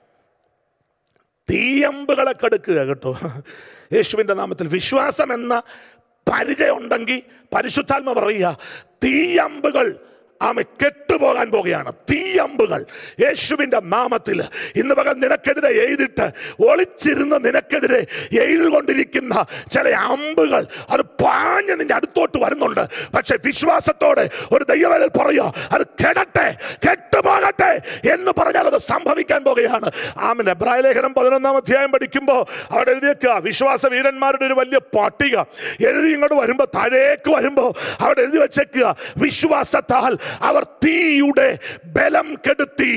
തീയമ്പുകളെ കെടുക്കുക കേട്ടോ യേശുവിൻ്റെ നാമത്തിൽ വിശ്വാസം എന്ന പരിചയം ഉണ്ടെങ്കിൽ പരിശുദ്ധാത്മ പറയുക തീയമ്പുകൾ ആമ കെട്ടുപോകാൻ പോകുകയാണ് തീയമ്പുകൾ യേശുവിൻ്റെ നാമത്തിൽ ഇന്ന് പകൽ നിനക്കെതിരെ എഴുതിട്ട് ഒളിച്ചിരുന്ന് നിനക്കെതിരെ എഴുതുകൊണ്ടിരിക്കുന്ന ചില അമ്പുകൾ അത് പാഞ്ഞ് നിന്റെ അടുത്തോട്ട് വരുന്നുണ്ട് പക്ഷെ വിശ്വാസത്തോടെ ഒരു ദൈവവേദൽ പറയുക അത് കെടട്ടെ കെട്ടുപോകട്ടെ എന്ന് പറഞ്ഞാൽ അത് സംഭവിക്കാൻ പോകുകയാണ് ആമിൻ എബ്രായ ലേഖനം പതിനൊന്നാം അധ്യായം പഠിക്കുമ്പോൾ അവിടെ എഴുതിയേക്കുക വിശ്വാസ വീരന്മാരുടെ ഒരു വലിയ പട്ടിക എഴുതി ഇങ്ങോട്ട് വരുമ്പോൾ താഴേക്ക് വരുമ്പോൾ അവിടെ എഴുതി വെച്ചേക്കുക വിശ്വാസത്താൽ അവർ തീയുടെ ബലം കെടുത്തി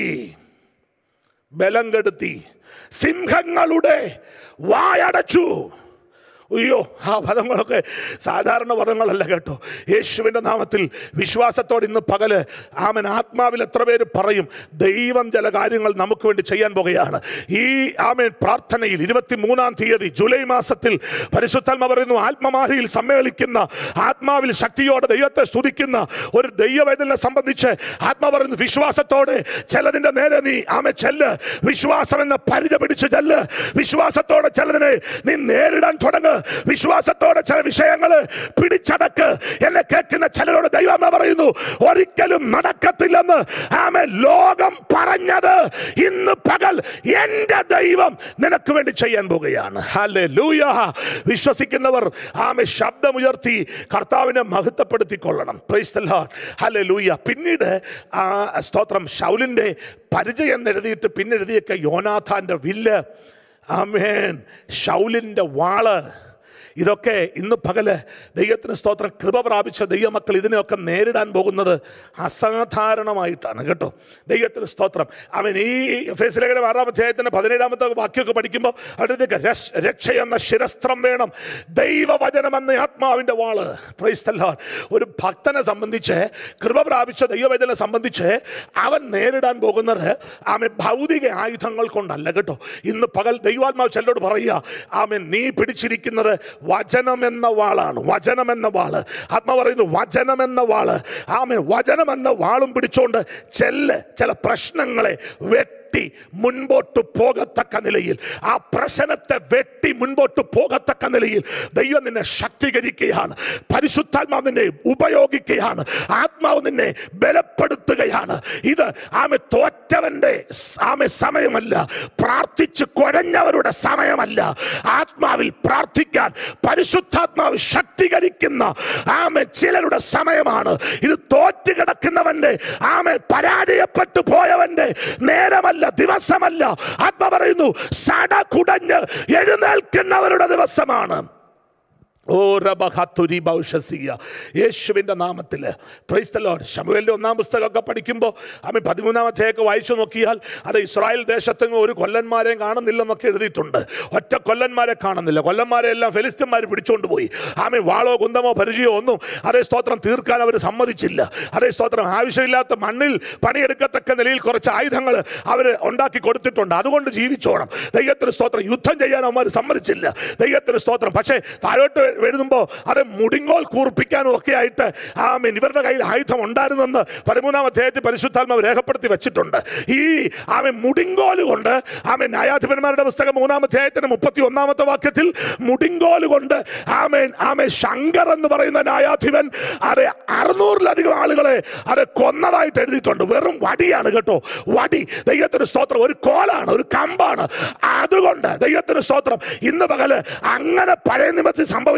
ബലം കെടുത്തി സിംഹങ്ങളുടെ വായടച്ചു അയ്യോ ആ പദങ്ങളൊക്കെ സാധാരണ പദങ്ങളല്ല കേട്ടോ യേശുവിൻ്റെ നാമത്തിൽ വിശ്വാസത്തോടെ ഇന്ന് പകല് ആമൻ ആത്മാവിൽ എത്ര പേര് പറയും ദൈവം ചില കാര്യങ്ങൾ നമുക്ക് വേണ്ടി ചെയ്യാൻ പോകുകയാണ് ഈ ആമൻ പ്രാർത്ഥനയിൽ ഇരുപത്തി മൂന്നാം തീയതി ജൂലൈ മാസത്തിൽ പരിശുദ്ധാത്മ പറയുന്നു ആത്മമാരിയിൽ സമ്മേളിക്കുന്ന ആത്മാവിൽ ശക്തിയോടെ ദൈവത്തെ സ്തുതിക്കുന്ന ഒരു ദൈവവേദനെ സംബന്ധിച്ച് ആത്മാ പറയുന്നു വിശ്വാസത്തോടെ ചിലതിൻ്റെ നേരെ നീ ആമെ ചെല്ല് വിശ്വാസം എന്ന പരിച പിടിച്ച് ചെല്ല് വിശ്വാസത്തോടെ ചിലതിനെ നീ നേരിടാൻ തുടങ്ങ് വിശ്വാസത്തോടെ ചില വിഷയങ്ങൾ പിടിച്ചടക്ക് എന്നെ കേൾക്കുന്ന ചിലരോട് ദൈവം പറയുന്നു ഒരിക്കലും നടക്കത്തില്ലെന്ന് ആമെ ലോകം പറഞ്ഞത് ഇന്ന് പകൽ എൻ്റെ ദൈവം നിനക്ക് വേണ്ടി ചെയ്യാൻ പോകുകയാണ് ഹല്ലേലൂയ വിശ്വസിക്കുന്നവർ ആമെ ശബ്ദമുയർത്തി കർത്താവിനെ മഹത്വപ്പെടുത്തിക്കൊള്ളണം പ്രൈസ് ദ ലോർഡ് ഹല്ലേലൂയ പിന്നീട് ആ സ്തോത്രം ശൗലിൻ്റെ പരിചയം എന്ന് എഴുതിയിട്ട് പിന്നെ എഴുതിയൊക്കെ യോനാഥാൻ്റെ വില്ല് ആമേൻ ഷൗലിൻ്റെ വാള് ഇതൊക്കെ ഇന്ന് പകല് ദൈവത്തിന് സ്തോത്രം കൃപ പ്രാപിച്ച ദൈവമക്കൾ ഇതിനെയൊക്കെ നേരിടാൻ പോകുന്നത് അസാധാരണമായിട്ടാണ് കേട്ടോ ദൈവത്തിന് സ്തോത്രം അവൻ ഈ ഫേസ് ലേഖനം ആറാം അധ്യായത്തിൻ്റെ പതിനേഴാമത്തെ വാക്യമൊക്കെ പഠിക്കുമ്പോൾ അവിടത്തേക്ക് രക്ഷ എന്ന ശിരസ്ത്രം വേണം ദൈവവചനം എന്ന ആത്മാവിൻ്റെ വാള് പ്രൈസ്തല്ലാൻ ഒരു ഭക്തനെ സംബന്ധിച്ച് കൃപ പ്രാപിച്ച ദൈവവചനെ സംബന്ധിച്ച് അവൻ നേരിടാൻ പോകുന്നത് അവൻ ഭൗതിക ആയുധങ്ങൾ കൊണ്ടല്ല കേട്ടോ ഇന്ന് പകൽ ദൈവാത്മാവ് ചെല്ലോട് പറയുക ആമൻ നീ പിടിച്ചിരിക്കുന്നത് വചനം എന്ന വാളാണ് വചനം എന്ന വാള് ആത്മ പറയുന്നു വചനം എന്ന വാള് ആമൻ വചനം എന്ന വാളും പിടിച്ചോണ്ട് ചെല്ല് ചില പ്രശ്നങ്ങളെ വെട്ടി മുൻപോട്ട് പോകത്തക്ക നിലയിൽ ആ പ്രശ്നത്തെ വെട്ടി മുൻപോട്ട് പോകത്തക്ക നിലയിൽ ദൈവം നിന്നെ ശക്തീകരിക്കുകയാണ് പരിശുദ്ധാത്മാവ് നിന്നെ ഉപയോഗിക്കുകയാണ് ആത്മാവ് നിന്നെ ബലപ്പെടുത്തുകയാണ് ഇത് ആമെ തോറ്റവന്റെ ആമെ സമയമല്ല പ്രാർത്ഥിച്ച് കുഴഞ്ഞവരുടെ സമയമല്ല ആത്മാവിൽ പ്രാർത്ഥിക്കാൻ പരിശുദ്ധാത്മാവ് ശക്തീകരിക്കുന്ന ആമെ ചിലരുടെ സമയമാണ് ഇത് തോറ്റ് കിടക്കുന്നവന്റെ ആമെ പരാജയപ്പെട്ടു പോയവന്റെ നേരമല്ല ദിവസമല്ല ആത്മ പറയുന്നു സട കുടഞ്ഞ് എഴുന്നേൽക്കുന്നവരുടെ ദിവസമാണ് ഓ റബഹത്തുരി ഭൗഷസിയ യേശുവിൻ്റെ നാമത്തിൽ പ്രൈസ്തലോഡ് ശമുവേലിൻ്റെ ഒന്നാം പുസ്തകമൊക്കെ പഠിക്കുമ്പോൾ അമ്മ പതിമൂന്നാം അധ്യായമൊക്കെ വായിച്ചു നോക്കിയാൽ അത് ഇസ്രായേൽ ദേശത്തെങ്ങും ഒരു കൊല്ലന്മാരെയും കാണുന്നില്ലെന്നൊക്കെ എഴുതിയിട്ടുണ്ട് ഒറ്റ കൊല്ലന്മാരെ കാണുന്നില്ല കൊല്ലന്മാരെ എല്ലാം ഫെലിസ്തന്മാർ പിടിച്ചുകൊണ്ട് പോയി ആമെ വാളോ കുന്തമോ പരിചയമോ ഒന്നും അതേ സ്തോത്രം തീർക്കാൻ അവർ സമ്മതിച്ചില്ല അതേ സ്തോത്രം ആവശ്യമില്ലാത്ത മണ്ണിൽ പണിയെടുക്കത്തക്ക നിലയിൽ കുറച്ച് ആയുധങ്ങൾ അവർ ഉണ്ടാക്കി കൊടുത്തിട്ടുണ്ട് അതുകൊണ്ട് ജീവിച്ചോണം ദൈവത്തിന് സ്തോത്രം യുദ്ധം ചെയ്യാൻ അവന്മാർ സമ്മതിച്ചില്ല ദൈവത്തിന് സ്തോത്രം പക്ഷേ താഴോട്ട് എഴുതുമ്പോൾ അത് മുടിങ്ങോൽ കൂർപ്പിക്കാനും ഒക്കെ ആയിട്ട് ആമീൻ ഇവരുടെ കയ്യിൽ ആയുധം ഉണ്ടായിരുന്നെന്ന് പതിമൂന്നാം അധ്യായത്തിൽ പരിശുദ്ധാത്മാവ് രേഖപ്പെടുത്തി വെച്ചിട്ടുണ്ട് ഈ ആമൻ മുടിങ്കോൽ കൊണ്ട് ആമൻ ന്യായാധിപന്മാരുടെ പുസ്തകം മൂന്നാം അധ്യായത്തിന് മുപ്പത്തി ഒന്നാമത്തെ വാക്യത്തിൽ മുടിങ്കോൽ കൊണ്ട് ആമേൻ ആമേ ശങ്കർ എന്ന് പറയുന്ന ന്യായാധിപൻ അത് അറുന്നൂറിലധികം ആളുകളെ അത് കൊന്നതായിട്ട് എഴുതിയിട്ടുണ്ട് വെറും വടിയാണ് കേട്ടോ വടി ദൈവത്തിന് സ്തോത്രം ഒരു കോലാണ് ഒരു കമ്പാണ് അതുകൊണ്ട് ദൈവത്തിന് സ്തോത്രം ഇന്ന് പകല് അങ്ങനെ പഴയ നിയമത്തിൽ സംഭവിച്ച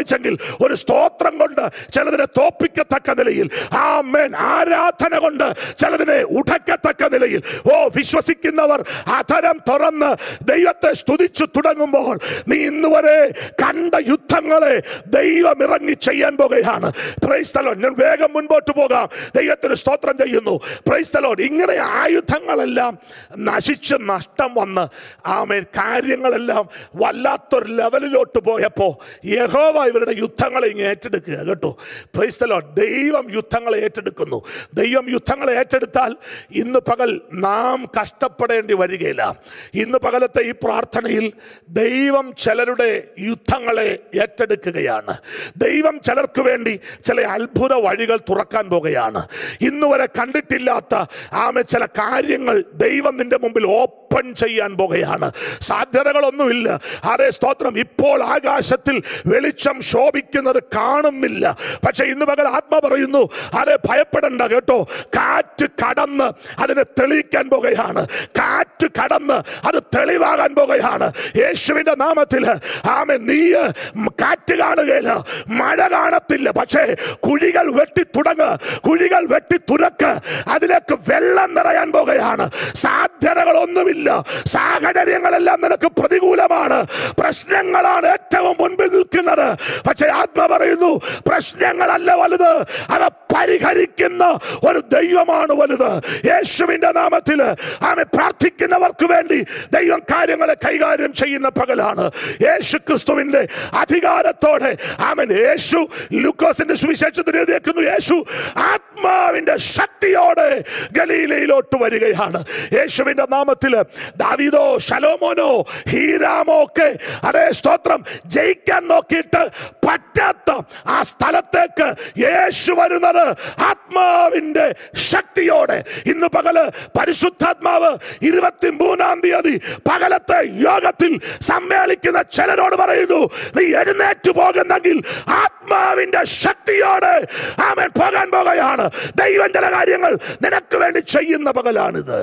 പ്രവർത്തിച്ചെങ്കിൽ ഒരു സ്തോത്രം കൊണ്ട് ചിലതിനെ തോപ്പിക്കത്തക്ക നിലയിൽ ആ മേൻ ആരാധന കൊണ്ട് ചിലതിനെ ഉടക്കത്തക്ക നിലയിൽ ഓ വിശ്വസിക്കുന്നവർ അധരം തുറന്ന് ദൈവത്തെ സ്തുതിച്ചു തുടങ്ങുമ്പോൾ നീ ഇന്ന് വരെ കണ്ട യുദ്ധങ്ങളെ ദൈവം ഇറങ്ങി ചെയ്യാൻ പോകുകയാണ് പ്രൈസ്തലോ ഞാൻ വേഗം മുൻപോട്ട് പോകാം ദൈവത്തിന് സ്തോത്രം ചെയ്യുന്നു പ്രൈസ്തലോ ഇങ്ങനെ ആയുധങ്ങളെല്ലാം നശിച്ച് നഷ്ടം വന്ന് ആമേൻ കാര്യങ്ങളെല്ലാം വല്ലാത്തൊരു ലെവലിലോട്ട് പോയപ്പോൾ യഹോവ ഇവരുടെ യുദ്ധങ്ങളെ ഇങ്ങ് ഏറ്റെടുക്കുക കേട്ടോ പ്രൈസ്തലോ ദൈവം യുദ്ധങ്ങളെ ഏറ്റെടുക്കുന്നു ദൈവം യുദ്ധങ്ങളെ ഏറ്റെടുത്താൽ ഇന്ന് പകൽ നാം കഷ്ടപ്പെടേണ്ടി വരികയില്ല ഇന്ന് പകലത്തെ ഈ പ്രാർത്ഥനയിൽ ദൈവം ചിലരുടെ യുദ്ധങ്ങളെ ഏറ്റെടുക്കുകയാണ് ദൈവം ചിലർക്ക് വേണ്ടി ചില അത്ഭുത വഴികൾ തുറക്കാൻ പോകുകയാണ് ഇന്ന് വരെ കണ്ടിട്ടില്ലാത്ത ആമെ ചില കാര്യങ്ങൾ ദൈവം നിന്റെ മുമ്പിൽ ഓപ്പൺ ചെയ്യാൻ പോകുകയാണ് സാധ്യതകളൊന്നുമില്ല ആരെ സ്തോത്രം ഇപ്പോൾ ആകാശത്തിൽ വെളിച്ചം ശോഭിക്കുന്നത് കാണുന്നില്ല പക്ഷെ ഇന്ന് പകൽ ആത്മ പറയുന്നു ആരെ ഭയപ്പെടണ്ട കേട്ടോ കാറ്റ് കടന്ന് അതിനെ തെളിയിക്കാൻ പോകുകയാണ് കാറ്റ് കടന്ന് അത് തെളിവാകാൻ പോകുകയാണ് യേശുവിന്റെ നാമത്തിൽ ആമെ നീ കാറ്റ് കാണുകയില്ല മഴ കാണത്തില്ല പക്ഷേ കുഴികൾ വെട്ടി തുടങ്ങ് കുഴികൾ വെട്ടി തുറക്ക് അതിലേക്ക് വെള്ളം നിറയാൻ പോകുകയാണ് സാധ്യതകളൊന്നുമില്ല സാഹചര്യങ്ങളെല്ലാം നിനക്ക് പ്രതികൂലമാണ് പ്രശ്നങ്ങളാണ് ഏറ്റവും മുൻപിൽ നിൽക്കുന്നത് പക്ഷേ ആത്മ പറയുന്നു പ്രശ്നങ്ങളല്ല വലുത് അവ പരിഹരിക്കുന്ന ഒരു ദൈവമാണ് വലുത് യേശുവിന്റെ നാമത്തിൽ ആമെ പ്രാർത്ഥിക്കുന്നവർക്ക് വേണ്ടി ദൈവം കാര്യങ്ങളെ കൈകാര്യം ചെയ്യുന്ന പകലാണ് യേശു ക്രിസ്തുവിന്റെ അധികാരത്തോടെ ആമൻ യേശു ലൂക്കോസിന്റെ സുവിശേഷത്തിൽ എഴുതിയേക്കുന്നു യേശു ആത്മാവിന്റെ ശക്തിയോടെ ഗലീലയിലോട്ട് വരികയാണ് യേശുവിന്റെ നാമത്തിൽ ദാവീദോ ശലോമോനോ ഹീരാമോ ഒക്കെ അതേ സ്തോത്രം ജയിക്കാൻ നോക്കിയിട്ട് പറ്റാത്ത ആ സ്ഥലത്തേക്ക് യേശു വരുന്നത് ആത്മാവിന്റെ ശക്തിയോടെ ഇന്ന് പകല് പരിശുദ്ധാത്മാവ് ഇരുപത്തി മൂന്നാം തീയതി പകലത്തെ യോഗത്തിൽ സമ്മേളിക്കുന്ന ചിലരോട് പറയുന്നു നീ എഴുന്നേറ്റ് പോകുന്നെങ്കിൽ ആത്മാവിന്റെ ശക്തിയോടെ ആമൻ പോകാൻ പോകുകയാണ് ദൈവം ചില കാര്യങ്ങൾ നിനക്ക് വേണ്ടി ചെയ്യുന്ന പകലാണിത്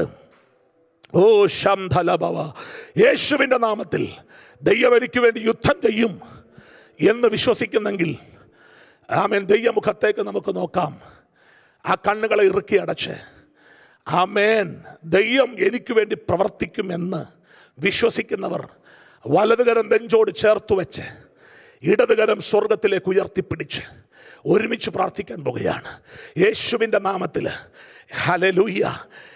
ഓ ശംധലഭവ യേശുവിൻ്റെ നാമത്തിൽ ദൈവം എനിക്ക് വേണ്ടി യുദ്ധം ചെയ്യും എന്ന് വിശ്വസിക്കുന്നെങ്കിൽ ആമേൻ ദൈവമുഖത്തേക്ക് നമുക്ക് നോക്കാം ആ കണ്ണുകളെ ഇറുക്കി അടച്ച് ആമേൻ ദൈവം എനിക്ക് വേണ്ടി പ്രവർത്തിക്കുമെന്ന് വിശ്വസിക്കുന്നവർ വലതുകരം നെഞ്ചോട് ചേർത്ത് വെച്ച് ഇടതുകരം സ്വർഗത്തിലേക്ക് ഉയർത്തിപ്പിടിച്ച് ഒരുമിച്ച് പ്രാർത്ഥിക്കാൻ പോകുകയാണ് യേശുവിൻ്റെ നാമത്തിൽ ഹലലൂയ്യ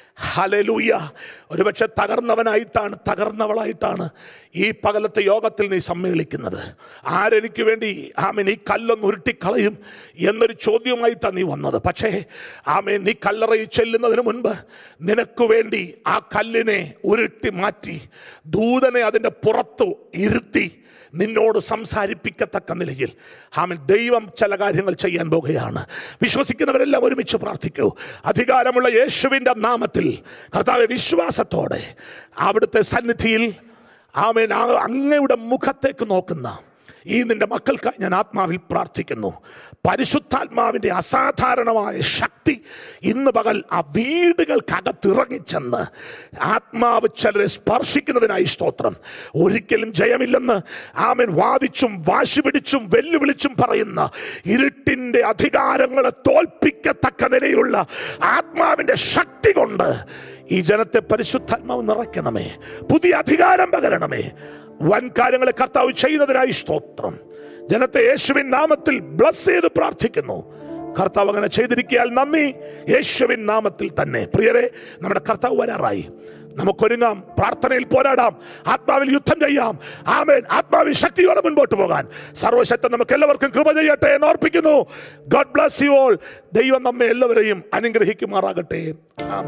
ഹലലൂയ ഒരുപക്ഷെ തകർന്നവനായിട്ടാണ് തകർന്നവളായിട്ടാണ് ഈ പകലത്തെ യോഗത്തിൽ നീ സമ്മേളിക്കുന്നത് ആരെനിക്ക് വേണ്ടി ആമൻ ഈ കല്ലൊന്ന് ഉരുട്ടിക്കളയും എന്നൊരു ചോദ്യവുമായിട്ടാണ് നീ വന്നത് പക്ഷേ ആമേൻ നീ കല്ലറയിൽ ചെല്ലുന്നതിന് മുൻപ് നിനക്ക് വേണ്ടി ആ കല്ലിനെ ഉരുട്ടി മാറ്റി ദൂതനെ അതിൻ്റെ പുറത്ത് ഇരുത്തി നിന്നോട് സംസാരിപ്പിക്കത്തക്ക നിലയിൽ ആമൻ ദൈവം ചില കാര്യങ്ങൾ ചെയ്യാൻ പോകുകയാണ് വിശ്വസിക്കുന്നവരെല്ലാം ഒരുമിച്ച് പ്രാർത്ഥിക്കൂ അധികാരമുള്ള യേശുവിൻ്റെ നാമത്തിൽ കർത്താവ് വിശ്വാസത്തോടെ അവിടുത്തെ സന്നിധിയിൽ ആമേൻ ആ അങ്ങയുടെ മുഖത്തേക്ക് നോക്കുന്ന ഈ നിന്റെ മക്കൾക്കായി ഞാൻ ആത്മാവിൽ പ്രാർത്ഥിക്കുന്നു പരിശുദ്ധാത്മാവിൻ്റെ അസാധാരണമായ ശക്തി ഇന്ന് പകൽ ആ വീടുകൾക്കകത്തിറങ്ങിച്ചെന്ന് ആത്മാവ് ചിലരെ സ്പർശിക്കുന്നതിനായി സ്തോത്രം ഒരിക്കലും ജയമില്ലെന്ന് ആമൻ വാദിച്ചും വാശി പിടിച്ചും വെല്ലുവിളിച്ചും പറയുന്ന ഇരുട്ടിൻ്റെ അധികാരങ്ങളെ തോൽപ്പിക്കത്തക്ക നിലയിലുള്ള ആത്മാവിൻ്റെ ശക്തി കൊണ്ട് ഈ ജനത്തെ പരിശുദ്ധാത്മാവ് നിറയ്ക്കണമേ പുതിയ അധികാരം പകരണമേ വൻ കാര്യങ്ങളെ കർത്താവ് ചെയ്യുന്നതിനായി സ്തോത്രം ജനത്തെ യേശുവിൻ നാമത്തിൽ ബ്ലസ് ചെയ്ത് പ്രാർത്ഥിക്കുന്നു കർത്താവ് അങ്ങനെ ചെയ്തിരിക്കിയാൽ നന്ദി യേശുവിൻ നാമത്തിൽ തന്നെ പ്രിയരെ നമ്മുടെ കർത്താവ് വരാറായി നമുക്കൊരുങ്ങാം പ്രാർത്ഥനയിൽ പോരാടാം ആത്മാവിൽ യുദ്ധം ചെയ്യാം ആമേൻ ആത്മാവിൽ ശക്തിയോടെ മുൻപോട്ട് പോകാൻ സർവശക്തൻ നമുക്ക് എല്ലാവർക്കും കൃപ ചെയ്യട്ടെ എന്ന് ഓർപ്പിക്കുന്നു ഗോഡ് ബ്ലസ് യു ഓൾ ദൈവം നമ്മെ എല്ലാവരെയും അനുഗ്രഹിക്കുമാറാകട്ടെ ആമേൻ